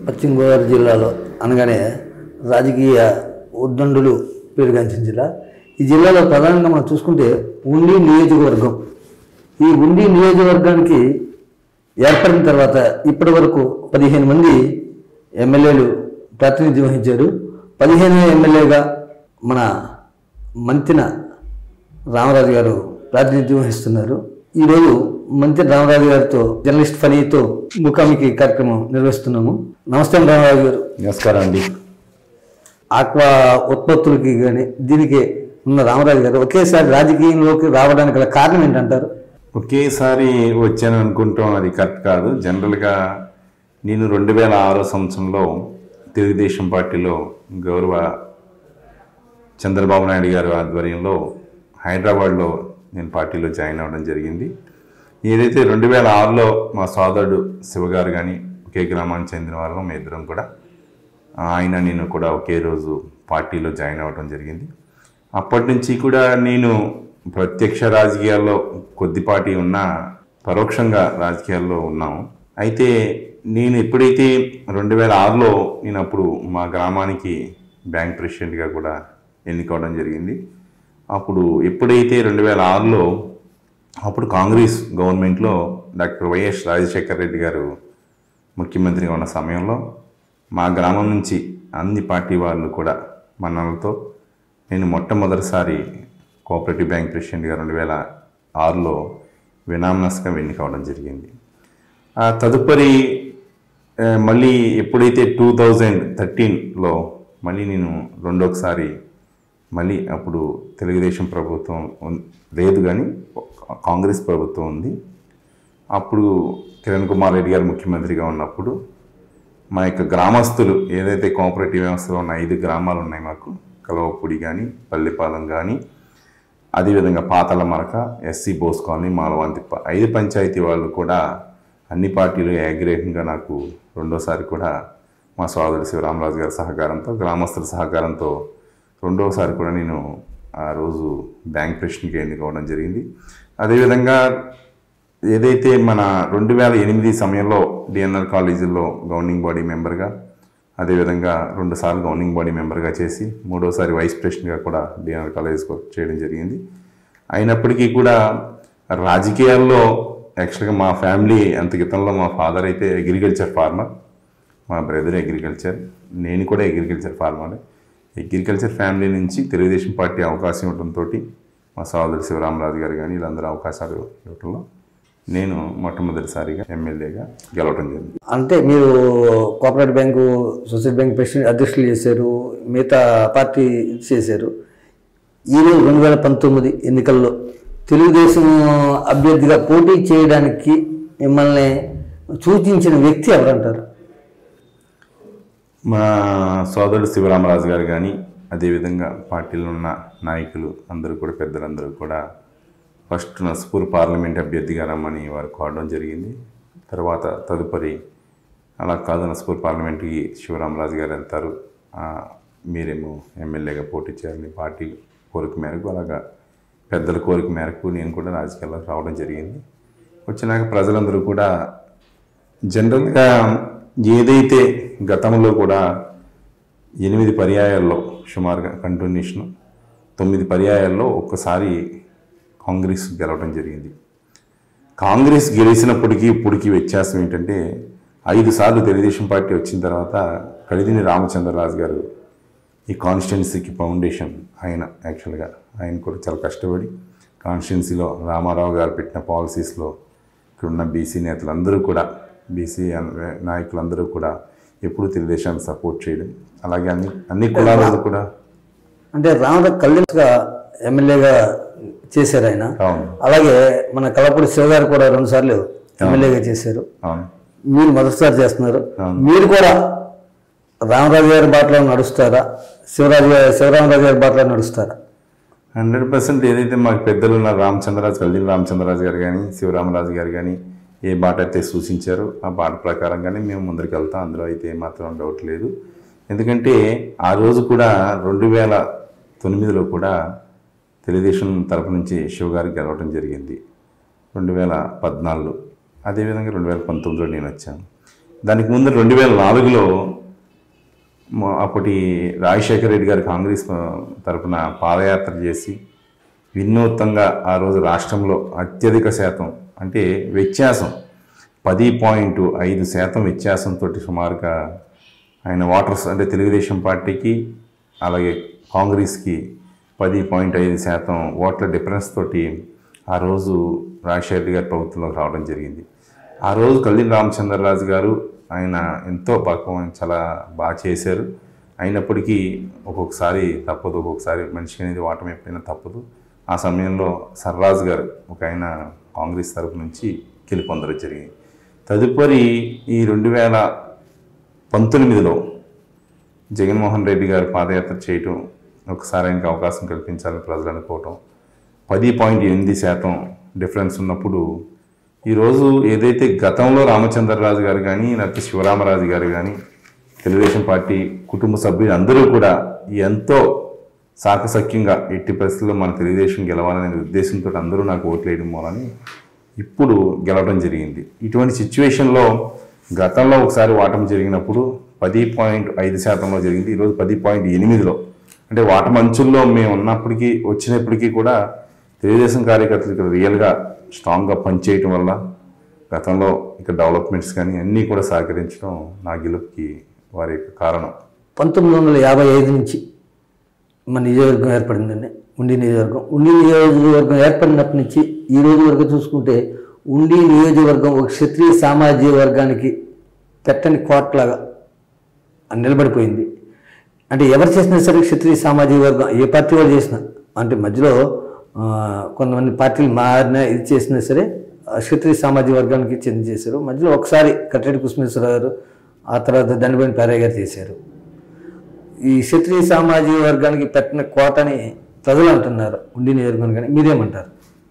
పశ్చిమ గోదావరి జిల్లాలో అనగానే రాజకీయ ఉద్దండులు పేరుగాంచిన జిల్లా ఈ జిల్లాలో ప్రధానంగా మనం చూసుకుంటే ఉండి నియోజకవర్గం ఈ ఉండి నియోజకవర్గానికి ఏర్పడిన తర్వాత ఇప్పటి వరకు పదిహేను మంది ఎమ్మెల్యేలు ప్రాతినిధ్యం వహించారు పదిహేను ఎమ్మెల్యేగా మన మంతిన రామరాజు గారు ప్రాతినిధ్యం వహిస్తున్నారు ఈరోజు మంత్రి రామరాజు గారితో జర్నలిస్ట్ ఫనీతో ముఖాముఖి కార్యక్రమం నిర్వహిస్తున్నాము నమస్తే రామరాజు గారు నమస్కారం అండి ఆక్వా ఉత్పత్తులకి కానీ దీనికి ఉన్న రామరాజు గారు ఒకేసారి రాజకీయంలోకి రావడానికి గల కారణం ఏంటంటారు ఒకేసారి వచ్చాను అనుకుంటాం అది కరెక్ట్ కాదు జనరల్గా నేను రెండు వేల ఆరో సంవత్సరంలో తెలుగుదేశం పార్టీలో గౌరవ చంద్రబాబు నాయుడు గారి ఆధ్వర్యంలో హైదరాబాద్లో నేను పార్టీలో జాయిన్ అవ్వడం జరిగింది ఏదైతే రెండు వేల ఆరులో మా సోదరుడు శివగారు కానీ ఒకే గ్రామానికి చెందిన వాళ్ళం మా ఇద్దరం కూడా ఆయన నేను కూడా ఒకే రోజు పార్టీలో జాయిన్ అవ్వడం జరిగింది అప్పటి నుంచి కూడా నేను ప్రత్యక్ష రాజకీయాల్లో కొద్దిపాటి ఉన్నా పరోక్షంగా రాజకీయాల్లో ఉన్నాము అయితే నేను ఎప్పుడైతే రెండు వేల ఆరులో నేను అప్పుడు మా గ్రామానికి బ్యాంక్ ప్రెసిడెంట్గా కూడా ఎన్నుకోవడం జరిగింది అప్పుడు ఎప్పుడైతే రెండు వేల ఆరులో అప్పుడు కాంగ్రెస్ గవర్నమెంట్లో డాక్టర్ వైఎస్ రాజశేఖర్ రెడ్డి గారు ముఖ్యమంత్రిగా ఉన్న సమయంలో మా గ్రామం నుంచి అన్ని పార్టీ వాళ్ళు కూడా మన్నలతో నేను మొట్టమొదటిసారి కోఆపరేటివ్ బ్యాంక్ ప్రెసిడెంట్గా రెండు వేల ఆరులో వినామనస్గా ఎన్నికవడం జరిగింది ఆ తదుపరి ఆ, మళ్ళీ ఎప్పుడైతే టూ థౌజండ్ థర్టీన్లో మళ్ళీ నేను రెండోసారి మళ్ళీ అప్పుడు తెలుగుదేశం ప్రభుత్వం ఉన్- లేదు కానీ కాంగ్రెస్ ప్రభుత్వం ఉంది అప్పుడు కిరణ్ కుమార్ రెడ్డి గారు ముఖ్యమంత్రిగా ఉన్నప్పుడు మా యొక్క గ్రామస్తులు ఏదైతే కోఆపరేటివ్ వ్యవస్థలో ఉన్న ఐదు గ్రామాలు ఉన్నాయి మాకు కలవపూడి కానీ పల్లిపాలెం కానీ అదేవిధంగా పాతల మరక ఎస్సీ బోస్ కాలనీ మాలవంతిప్ప ఐదు పంచాయతీ వాళ్ళు కూడా అన్ని పార్టీలు ఏకగ్రీవంగా నాకు రెండోసారి కూడా మా సోదరుడు శివరామరాజు గారి సహకారంతో గ్రామస్తుల సహకారంతో రెండోసారి కూడా నేను ఆ రోజు బ్యాంక్ ప్రెసిడెంట్గా ఎన్నుకోవడం జరిగింది అదేవిధంగా ఏదైతే మన రెండు వేల ఎనిమిది సమయంలో డిఎన్ఆర్ కాలేజీలో గవర్నింగ్ బాడీ మెంబర్గా అదేవిధంగా రెండుసార్లు గవర్నింగ్ బాడీ మెంబర్గా చేసి మూడోసారి వైస్ ప్రెసిడెంట్గా కూడా డిఎన్ఆర్ కాలేజ్ చేయడం జరిగింది అయినప్పటికీ కూడా రాజకీయాల్లో యాక్చువల్గా మా ఫ్యామిలీ అంత క్రితంలో మా ఫాదర్ అయితే అగ్రికల్చర్ ఫార్మర్ మా బ్రదర్ అగ్రికల్చర్ నేను కూడా అగ్రికల్చర్ ఫార్మర్ అగ్రికల్చర్ ఫ్యామిలీ నుంచి తెలుగుదేశం పార్టీ అవకాశం ఇవ్వడంతో మా సోదరుడు శివరామరాజు గారు కానీ వీళ్ళందరూ అవకాశాలు ఇవ్వడంలో నేను మొట్టమొదటిసారిగా ఎమ్మెల్యేగా గెలవడం జరిగింది అంటే మీరు cooperative bank society bank president అధ్యక్షులు చేశారు మిగతా పార్టీ చేశారు ఈరోజు రెండు వేల పంతొమ్మిది ఎన్నికల్లో తెలుగుదేశం అభ్యర్థిగా పోటీ చేయడానికి మిమ్మల్ని సూచించిన వ్యక్తి ఎవరంటారు మా సోదరుడు శివరామరాజు గారు కానీ అదేవిధంగా పార్టీలో ఉన్న నాయకులు అందరూ కూడా పెద్దలందరూ కూడా ఫస్ట్ నస్పూర్ పార్లమెంట్ అభ్యర్థిగా రమ్మని వారు కోరడం జరిగింది తర్వాత తదుపరి అలా కాదు నస్పూర్ పార్లమెంట్కి శివరామరాజు గారు వెళ్తారు ఆ, మీరేమో ఎమ్మెల్యేగా పోటీ చేయాలని పార్టీ కోరిక మేరకు అలాగా పెద్దల కోరిక మేరకు నేను కూడా రాజకీయాల్లోకి రావడం జరిగింది వచ్చినాక ప్రజలందరూ కూడా జనరల్గా ఏదైతే గతంలో కూడా ఎనిమిది పర్యాయాల్లో సుమారుగా కంటిన్యూషన్ తొమ్మిది పర్యాయాల్లో ఒక్కసారి కాంగ్రెస్ గెలవడం జరిగింది కాంగ్రెస్ గెలిచినప్పటికీ ఇప్పటికీ వ్యత్యాసం ఏంటంటే ఐదు సార్లు తెలుగుదేశం పార్టీ వచ్చిన తర్వాత కడిదిని రామచంద్రరాజు గారు ఈ కాన్స్టిట్యున్సీకి ఫౌండేషన్ ఆయన యాక్చువల్గా ఆయన కూడా చాలా కష్టపడి కాన్స్టిట్యున్సీలో రామారావు గారు పెట్టిన పాలసీస్లో ఇక్కడున్న బీసీ నేతలందరూ కూడా బీసీ నాయకులందరూ కూడా ఎప్పుడు తెలుగుదేశాన్ని సపోర్ట్ చేయడం అలాగే అన్ని అన్ని కులాలలో కూడా అంటే రామరావు కళ్యాణ్గా ఎమ్మెల్యేగా చేశారు ఆయన అవును అలాగే మన కలపూడి శివగారు కూడా రెండుసార్లు ఎమ్మెల్యేగా చేశారు అవును మీరు మొదటిసారి చేస్తున్నారు మీరు కూడా రామరాజు గారి బాటలో నడుస్తారా శివరాజు గారి శివరామరాజు గారి బాటలో నడుస్తారా హండ్రెడ్ పర్సెంట్ ఏదైతే మాకు పెద్దలు ఉన్న రామచంద్రరాజు కల్దీని రామచంద్రరాజు గారు కానీ శివరామరాజు గారు కానీ ఏ బాట అయితే సూచించారో ఆ బాట ప్రకారంగానే మేము ముందరికి వెళ్తాం అందులో అయితే ఏమాత్రం డౌట్ లేదు ఎందుకంటే ఆ రోజు కూడా రెండు వేల తొమ్మిదిలో కూడా తెలుగుదేశం తరపు నుంచి శివ గారికి గెలవడం జరిగింది రెండు వేల పద్నాలుగులో అదేవిధంగా రెండు వేల పంతొమ్మిదిలో నేను వచ్చాను దానికి ముందు రెండు వేల నాలుగులో మా- అప్పటి రాజశేఖర రెడ్డి గారు కాంగ్రెస్ ఆ, తరపున పాదయాత్ర చేసి వినూత్నంగా ఆ రోజు రాష్ట్రంలో అత్యధిక శాతం అంటే వ్యత్యాసం పది పాయింట్ ఐదు శాతం వ్యత్యాసంతో సుమారుగా ఆయన ఓటర్స్ అంటే తెలుగుదేశం పార్టీకి అలాగే కాంగ్రెస్కి పది పాయింట్ ఐదు శాతం ఓట్ల డిఫరెన్స్ తోటి ఆ రోజు రాజశేఖర రెడ్డి గారి ప్రభుత్వంలోకి రావడం జరిగింది ఆ రోజు కళ్యాణ్ రామచంద్రరాజు గారు ఆయన ఎంతో పాపం చాలా బాగా చేశారు అయినప్పటికీ ఒక్కొక్కసారి తప్పదు ఒక్కొక్కసారి మనిషికి అనేది ఓటమి ఎప్పుడైనా తప్పదు ఆ సమయంలో సర్రాజు గారు ఒక ఆయన కాంగ్రెస్ తరపు నుంచి గెలుపొందడం జరిగింది తదుపరి ఈ రెండు వేల పంతొమ్మిదిలో జగన్మోహన్ రెడ్డి గారు పాదయాత్ర చేయటం ఒకసారి ఆయనకి అవకాశం కల్పించాలని ప్రజలు అనుకోవటం పది పాయింట్ ఎనిమిది శాతం డిఫరెన్స్ ఉన్నప్పుడు ఈరోజు ఏదైతే గతంలో రామచంద్రరాజు గారు కానీ లేకపోతే శివరామరాజు గారు కానీ తెలుగుదేశం పార్టీ కుటుంబ సభ్యులు అందరూ కూడా ఎంతో సాకసక్యంగా ఎట్టి పరిస్థితుల్లో మన తెలుగుదేశం గెలవాలనే ఉద్దేశంతో అందరూ నాకు ఓట్లు వేయడం మూలని ఇప్పుడు గెలవడం జరిగింది ఇటువంటి సిచ్యువేషన్లో గతంలో ఒకసారి వాటం జరిగినప్పుడు పది పాయింట్ ఐదు శాతంలో జరిగింది ఈరోజు పది పాయింట్ ఎనిమిదిలో అంటే వాటం అంచుల్లో మేము ఉన్నప్పటికీ వచ్చినప్పటికీ కూడా తెలుగుదేశం కార్యకర్తలు ఇక్కడ రియల్గా స్ట్రాంగ్గా పనిచేయటం వల్ల గతంలో ఇక డెవలప్మెంట్స్ కానీ అన్నీ కూడా సహకరించడం నా గెలుపుకి వారి యొక్క కారణం పంతొమ్మిది వందల యాభై ఐదు నుంచి మన నియోజకవర్గం ఏర్పడిందండి ఉండి నియోజకవర్గం ఉండి నియోజకవర్గం ఏర్పడినప్పటి నుంచి ఈ రోజు వరకు చూసుకుంటే ఉండి నియోజకవర్గం ఒక క్షత్రియ సామాజిక వర్గానికి పెట్టని కోట్లాగా నిలబడిపోయింది అంటే ఎవరు చేసినా సరే క్షత్రియ సామాజిక వర్గం ఏ పార్టీ వాళ్ళు చేసినా అంటే మధ్యలో ఆ, కొంతమంది పార్టీలు మారినా ఇది చేసినా సరే ఆ క్షత్రియ సామాజిక వర్గానికి చెంది చేశారు మధ్యలో ఒకసారి కట్టెడి కుసుమేశ్వరరావు గారు ఆ తర్వాత దండబడి పేరయ్య గారు చేశారు ఈ క్షత్రియ సామాజిక వర్గానికి పెట్టిన కోటని ప్రజలు అంటున్నారు ఉండి నియోజకవర్గం కానీ మీరేమంటారు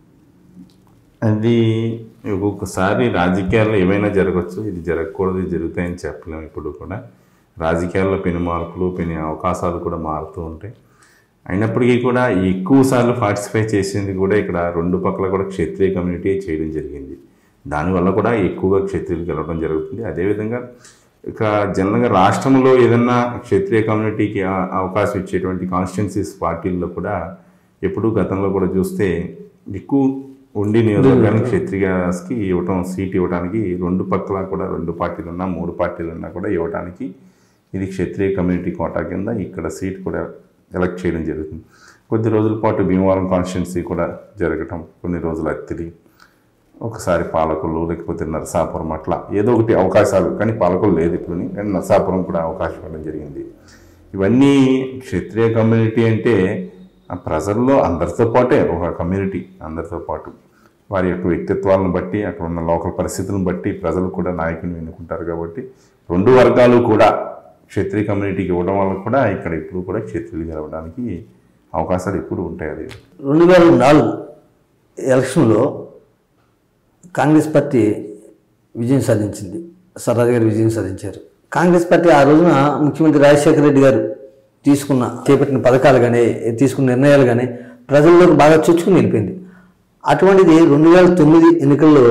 అది ఒక్కొక్కసారి రాజకీయాల్లో ఏమైనా జరగచ్చు ఇది జరగకూడదు ఇది జరుగుతాయని చెప్పలేము ఇప్పుడు కూడా రాజకీయాల్లో పెను మార్పులు పెను అవకాశాలు కూడా మారుతూ ఉంటాయి అయినప్పటికీ కూడా ఎక్కువ సార్లు పార్టిసిపేట్ చేసింది కూడా ఇక్కడ రెండు పక్కల కూడా క్షత్రియ కమ్యూనిటీ చేయడం జరిగింది దానివల్ల కూడా ఎక్కువగా క్షత్రియులు గెలవడం జరుగుతుంది అదేవిధంగా ఇక జనరల్గా రాష్ట్రంలో ఏదన్నా క్షత్రియ కమ్యూనిటీకి ఆ- అవకాశం ఇచ్చేటువంటి కాన్స్టిట్యున్సీస్ పార్టీల్లో కూడా ఎప్పుడూ గతంలో కూడా చూస్తే ఎక్కువ ఉండి నియోజకవర్గానికి క్షత్రియాస్కి ఇవ్వటం సీట్ ఇవ్వడానికి రెండు పక్కల కూడా రెండు పార్టీలు ఉన్నా మూడు పార్టీలు ఉన్నా కూడా ఇవ్వడానికి ఇది క్షత్రియ కమ్యూనిటీ కోటా కింద ఇక్కడ సీట్ కూడా ఎలక్ట్ చేయడం జరుగుతుంది కొద్ది రోజుల పాటు భీమవరం కాన్స్టిట్యున్సీ కూడా జరగటం కొన్ని రోజులు అత్తిలి ఒకసారి పాలకులు లేకపోతే నరసాపురం అట్లా ఏదో ఒకటి అవకాశాలు కానీ పాలకులు లేదు ఇప్పుడు కానీ నరసాపురం కూడా అవకాశం ఇవ్వడం జరిగింది ఇవన్నీ క్షత్రియ కమ్యూనిటీ అంటే ఆ ప్రజల్లో అందరితో పాటే ఒక కమ్యూనిటీ అందరితో పాటు వారి యొక్క వ్యక్తిత్వాలను బట్టి అక్కడ ఉన్న లోకల్ పరిస్థితులను బట్టి ప్రజలు కూడా నాయకుని ఎన్నుకుంటారు కాబట్టి రెండు వర్గాలు కూడా క్షత్రియ కమ్యూనిటీకి ఇవ్వడం వల్ల కూడా ఇక్కడ ఇప్పుడు కూడా క్షత్రియులు గెలవడానికి అవకాశాలు ఇప్పుడు ఉంటాయి అది రెండు వేల నాలుగు ఎలక్షన్లో కాంగ్రెస్ పార్టీ విజయం సాధించింది సర్రాజు గారు విజయం సాధించారు కాంగ్రెస్ పార్టీ ఆ రోజున ముఖ్యమంత్రి రాజశేఖర రెడ్డి గారు తీసుకున్న చేపట్టిన పథకాలు కానీ తీసుకున్న నిర్ణయాలు కానీ ప్రజల్లోకి బాగా చొచ్చుకుని వెళ్ళిపోయింది అటువంటిది రెండు వేల తొమ్మిది ఎన్నికల్లో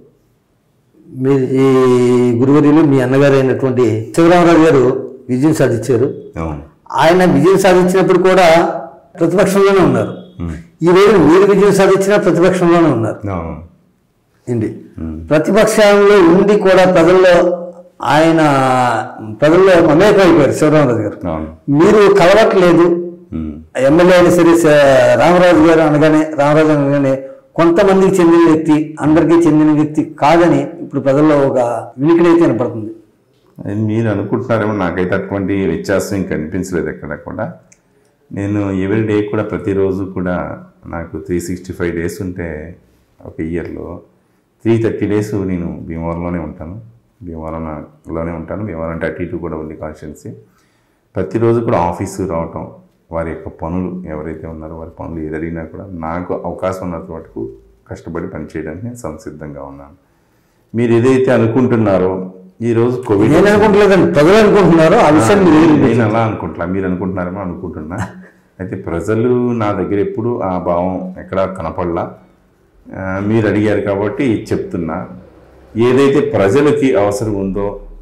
మీ ఈ గురువర్యులు మీ అన్నగారు అయినటువంటి శివరామరాజు గారు విజయం సాధించారు అవును ఆయన విజయం సాధించినప్పుడు కూడా ప్రతిపక్షంలోనే ఉన్నారు ఉమ్. ఈ రోజు మీరు విజయం సాధించినా ప్రతిపక్షంలోనే ఉన్నారు అవును ఏంటి ప్రతిపక్షంలో ఉండి కూడా ప్రజల్లో ఆయన ప్రజల్లో మమేకం అయిపోయారు శివరామరాజు గారు అవును మీరు కలవట్లేదు ఉమ్. ఎమ్మెల్యే అయిన సరే స- రామరాజు గారు అనగానే రామరాజు అనగానే కొంతమందికి చెందిన వ్యక్తి అందరికీ చెందిన వ్యక్తి కాదని ఇప్పుడు ప్రజల్లో ఒక వినికిడైతే వినపడుతుంది అది మీరు అనుకుంటున్నారేమో నాకైతే అటువంటి వ్యత్యాసం ఏం కనిపించలేదు ఎక్కడ కూడా నేను ఎవ్రీ డే కూడా ప్రతిరోజు కూడా నాకు త్రీ సిక్స్టీ ఫైవ్ డేస్ ఉంటే ఒక ఇయర్లో త్రీ థర్టీ డేస్ నేను భీమవరంలోనే ఉంటాను భీమవరంలోనే ఉంటాను భీమవరం అంటే అటు ఇటు కూడా ఉంది కాన్స్టిట్యున్సీ ప్రతిరోజు కూడా ఆఫీసు రావటం వారి యొక్క పనులు ఎవరైతే ఉన్నారో వారి పనులు ఏదడిగినా కూడా నాకు అవకాశం ఉన్నంత మటుకు కష్టపడి పనిచేయడానికి నేను సంసిద్ధంగా ఉన్నాను మీరు ఏదైతే అనుకుంటున్నారో ఈరోజు కోవిడ్ నేను అనుకుంటలేదండి ప్రజలు అనుకుంటున్నారు ఆ విషయం మీరు నేను అలా అనుకుంటున్నా మీరు అనుకుంటున్నారేమో అనుకుంటున్నా అయితే ప్రజలు నా దగ్గర ఎప్పుడు ఆ భావం ఎక్కడా కనపడలా ఆ, మీరు అడిగారు కాబట్టి చెప్తున్నా ఏదైతే ప్రజలకి అవసరం ఉందో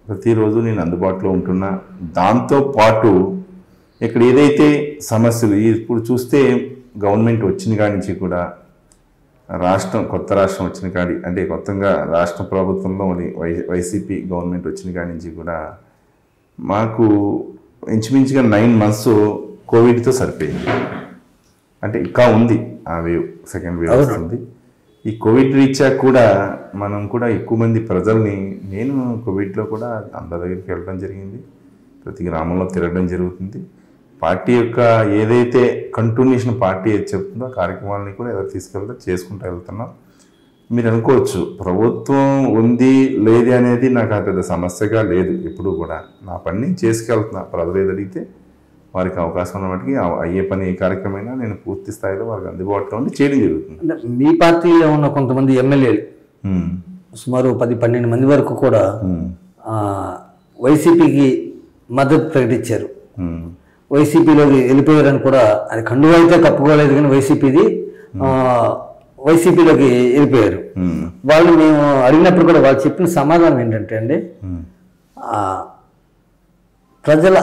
ప్రతిరోజు నేను అందుబాటులో ఉంటున్నా దాంతో పాటు ఇక్కడ ఏదైతే సమస్యలు ఈ- ఇప్పుడు చూస్తే గవర్నమెంట్ వచ్చిన కాడి నుంచి కూడా రాష్ట్రం కొత్త రాష్ట్రం వచ్చిన కాడి అంటే కొత్తగా రాష్ట్ర ప్రభుత్వంలో మరి వై వైసీపీ గవర్నమెంట్ వచ్చిన కాడి నుంచి కూడా మాకు ఇంచుమించుగా నైన్ మంత్స్ కోవిడ్తో సరిపోయింది అంటే ఇంకా ఉంది ఆ వేవ్ సెకండ్ వేవ్ అవును. వస్తుంది ఈ కోవిడ్ రీత్యా కూడా మనం కూడా ఎక్కువ మంది ప్రజల్ని నేను కోవిడ్లో కూడా అందరి దగ్గరికి వెళ్ళడం జరిగింది ప్రతి గ్రామంలో తిరగడం జరుగుతుంది పార్టీ యొక్క ఏదైతే కంటిన్యూషన్ పార్టీ ఏది చెప్తుందో ఆ కార్యక్రమాలని కూడా ఎవరు తీసుకెళ్తే చేసుకుంటూ వెళ్తున్నాం మీరు అనుకోవచ్చు ప్రభుత్వం ఉంది లేది అనేది నాకు ఆ పెద్ద సమస్యగా లేదు ఎప్పుడు కూడా నా పని నేను చేసుకెళ్తున్నా ప్రజలు ఏది అడిగితే వారికి అవకాశం ఉన్న మటుకి ఆ- అయ్యే పని ఏ కార్యక్రమైనా నేను పూర్తి స్థాయిలో వారికి అందుబాటులో ఉండి చేయడం జరుగుతుంది అంటే మీ పార్టీలో ఉన్న కొంతమంది ఎమ్మెల్యేలు ఉమ్, సుమారు పది పన్నెండు మంది వరకు కూడా ఉమ్, ఆ, వైసీపీకి మద్దతు ప్రకటించారు ఉమ్, వైసీపీలోకి వెళ్ళిపోయారని కూడా అది కండువా అయితే కప్పుకోలేదు కానీ వైసీపీది ఆ, వైసీపీలోకి వెళ్ళిపోయారు ఉమ్, వాళ్ళు మేము అడిగినప్పుడు కూడా వాళ్ళు చెప్పిన సమాధానం ఏంటంటే అండి ఉమ్, ఆ, ప్రజల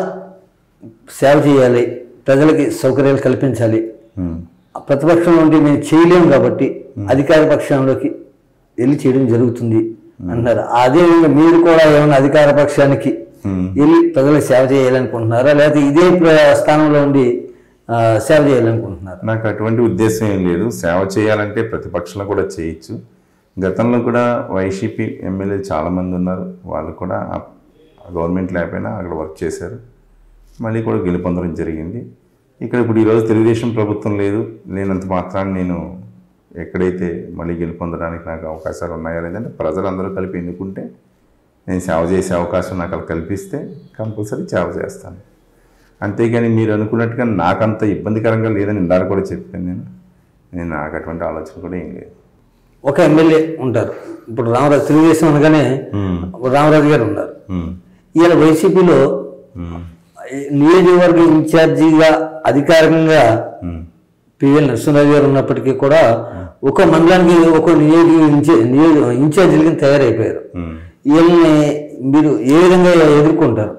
సేవ చేయాలి ప్రజలకి సౌకర్యాలు కల్పించాలి ఉమ్, ఆ ప్రతిపక్షం నుండి మేము చేయలేము కాబట్టి అధికార పక్షంలోకి వెళ్ళి చేయడం జరుగుతుంది అంటున్నారు అదేవిధంగా మీరు కూడా ఏమైనా అధికార పక్షానికి ఉమ్. వెళ్ళి ప్రజలకు సేవ చేయాలనుకుంటున్నారా లేకపోతే ఇదే ప్ర- స్థానంలో ఉండి ఆ, సేవ చేయాలనుకుంటున్నారా నాకు అటువంటి ఉద్దేశం ఏం లేదు సేవ చేయాలంటే ప్రతిపక్షంలో కూడా చేయొచ్చు గతంలో కూడా వైసీపీ ఎమ్మెల్యేలు చాలామంది ఉన్నారు వాళ్ళు కూడా ఆ- ఆ గవర్నమెంట్ లేకపోయినా అక్కడ వర్క్ చేశారు మళ్ళీ కూడా గెలుపొందడం జరిగింది ఇక్కడ ఇప్పుడు ఈరోజు తెలుగుదేశం ప్రభుత్వం లేదు లేనంత మాత్రాన్ని నేను ఎక్కడైతే మళ్ళీ గెలుపొందడానికి నాకు అవకాశాలు ఉన్నాయో లేదంటే ప్రజలందరూ కలిపి ఎన్నుకుంటే నేను సేవ చేసే అవకాశం నాకు అలా కల్పిస్తే కంపల్సరీ సేవ చేస్తాను అంతేగాని మీరు అనుకున్నట్టుగా నాకంత ఇబ్బందికరంగా లేదని ఇందాక కూడా చెప్పాను నేను నేను నాకు అటువంటి ఆలోచన కూడా ఏం లేదు ఒక ఎమ్మెల్యే ఉంటారు ఇప్పుడు రామరాజు తెలుగుదేశం అనగానే రామరాజు గారు ఉన్నారు ఉమ్, ఈయన వైసీపీలో ఉమ్, నియోజకవర్గ ఇన్ఛార్జిగా అధికారికంగా ఉమ్, పిఎల్ నరసింహరావు గారు ఉన్నప్పటికీ కూడా ఒక మండలానికి ఒక నియోజక ఇన్ఛా- నియోజక ఇన్ఛార్జీలుగా తయారైపోయారు ఉమ్. వీళ్ళని మీరు ఏ విధంగా ఎదుర్కొంటారు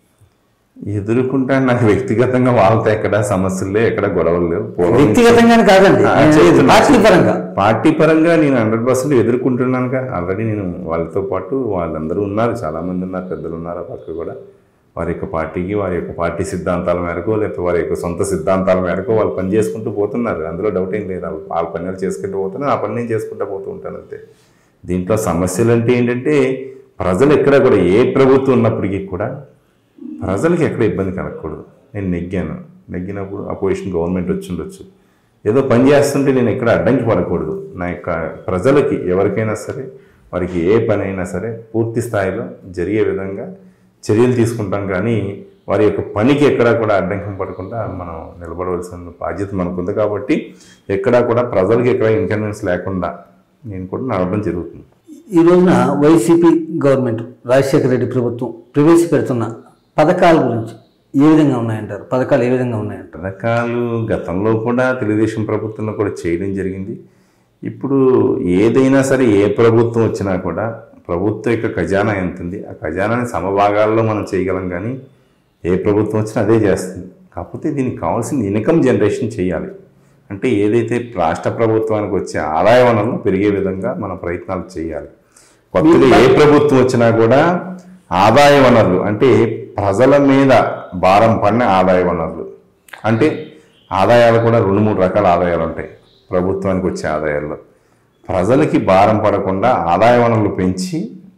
ఎదుర్కొంటాను నాకు వ్యక్తిగతంగా వాళ్ళతో ఎక్కడ సమస్యలు లేవు ఎక్కడ గొడవలు లేవు పూర్వం వ్యక్తిగతంగానే కాదండి ఆ, నేను అనేది చెప్తున్నా. పార్టీ పరంగా పార్టీ పరంగా నేను హండ్రెడ్ పర్సెంట్ ఎదుర్కొంటున్నాను ఆల్రెడీ నేను వాళ్ళతో పాటు వాళ్ళందరూ ఉన్నారు చాలామంది ఉన్నారు పెద్దలు ఉన్నారు ఆ పక్క కూడా వారి యొక్క పార్టీకి వారి యొక్క పార్టీ సిద్ధాంతాల మేరకు లేకపోతే వారి యొక్క సొంత సిద్ధాంతాల మేరకు వాళ్ళు పని చేసుకుంటూ పోతున్నారు అందులో డౌట్ ఏం లేదు వాళ్ళు వాళ్ళ పని వాళ్ళు చేసుకుంటూ పోతున్నారు ఆ పని నేను చేసుకుంటూ పోతూ ఉంటాను అంతే దీంట్లో సమస్యలు అంటే ఏంటంటే ప్రజలు ఎక్కడ కూడా ఏ ప్రభుత్వం ఉన్నప్పటికీ కూడా ప్రజలకి ఎక్కడ ఇబ్బంది కలగకూడదు నేను నెగ్గాను నెగ్గినప్పుడు అపోజిషన్ గవర్నమెంట్ వచ్చి ఉండొచ్చు ఏదో పని చేస్తుంటే నేను ఎక్కడ అడ్డంకి పడకూడదు నా యొక్క ప్రజలకి ఎవరికైనా సరే వారికి ఏ పని అయినా సరే పూర్తి స్థాయిలో జరిగే విధంగా చర్యలు తీసుకుంటాం కానీ వారి యొక్క పనికి ఎక్కడా కూడా అడ్డంకం పడకుండా మనం నిలబడవలసిన బాధ్యత మనకు ఉంది కాబట్టి ఎక్కడా కూడా ప్రజలకి ఎక్కడ ఇన్కన్వీనియన్స్ లేకుండా నేను కూడా నడవడం జరుగుతుంది ఈ రోజున వైసీపీ గవర్నమెంట్ రాజశేఖర రెడ్డి ప్రభుత్వం ప్రవేశపెడుతున్న పథకాల గురించి ఏ విధంగా ఉన్నాయంటారు పథకాలు ఏ విధంగా ఉన్నాయంటారు పథకాలు గతంలో కూడా తెలుగుదేశం ప్రభుత్వంలో కూడా చేయడం జరిగింది ఇప్పుడు ఏదైనా సరే ఏ ప్రభుత్వం వచ్చినా కూడా ప్రభుత్వం యొక్క ఖజానా ఎంత ఉంది ఆ ఖజానాని సమభాగాల్లో మనం చేయగలం కానీ ఏ ప్రభుత్వం వచ్చినా అదే చేస్తుంది కాకపోతే దీనికి కావాల్సిన ఇన్కమ్ జనరేషన్ చేయాలి అంటే ఏదైతే రాష్ట్ర ప్రభుత్వానికి వచ్చే ఆదాయ వనరులు పెరిగే విధంగా మన ప్రయత్నాలు చేయాలి కొత్తగా ఏ ప్రభుత్వం వచ్చినా కూడా ఆదాయ వనరులు అంటే ప్రజల మీద భారం పడిన ఆదాయ వనరులు అంటే ఆదాయాలు కూడా రెండు మూడు రకాల ఆదాయాలు ఉంటాయి ప్రభుత్వానికి వచ్చే ఆదాయాల్లో ప్రజలకి భారం పడకుండా ఆదాయ వనరులు పెంచి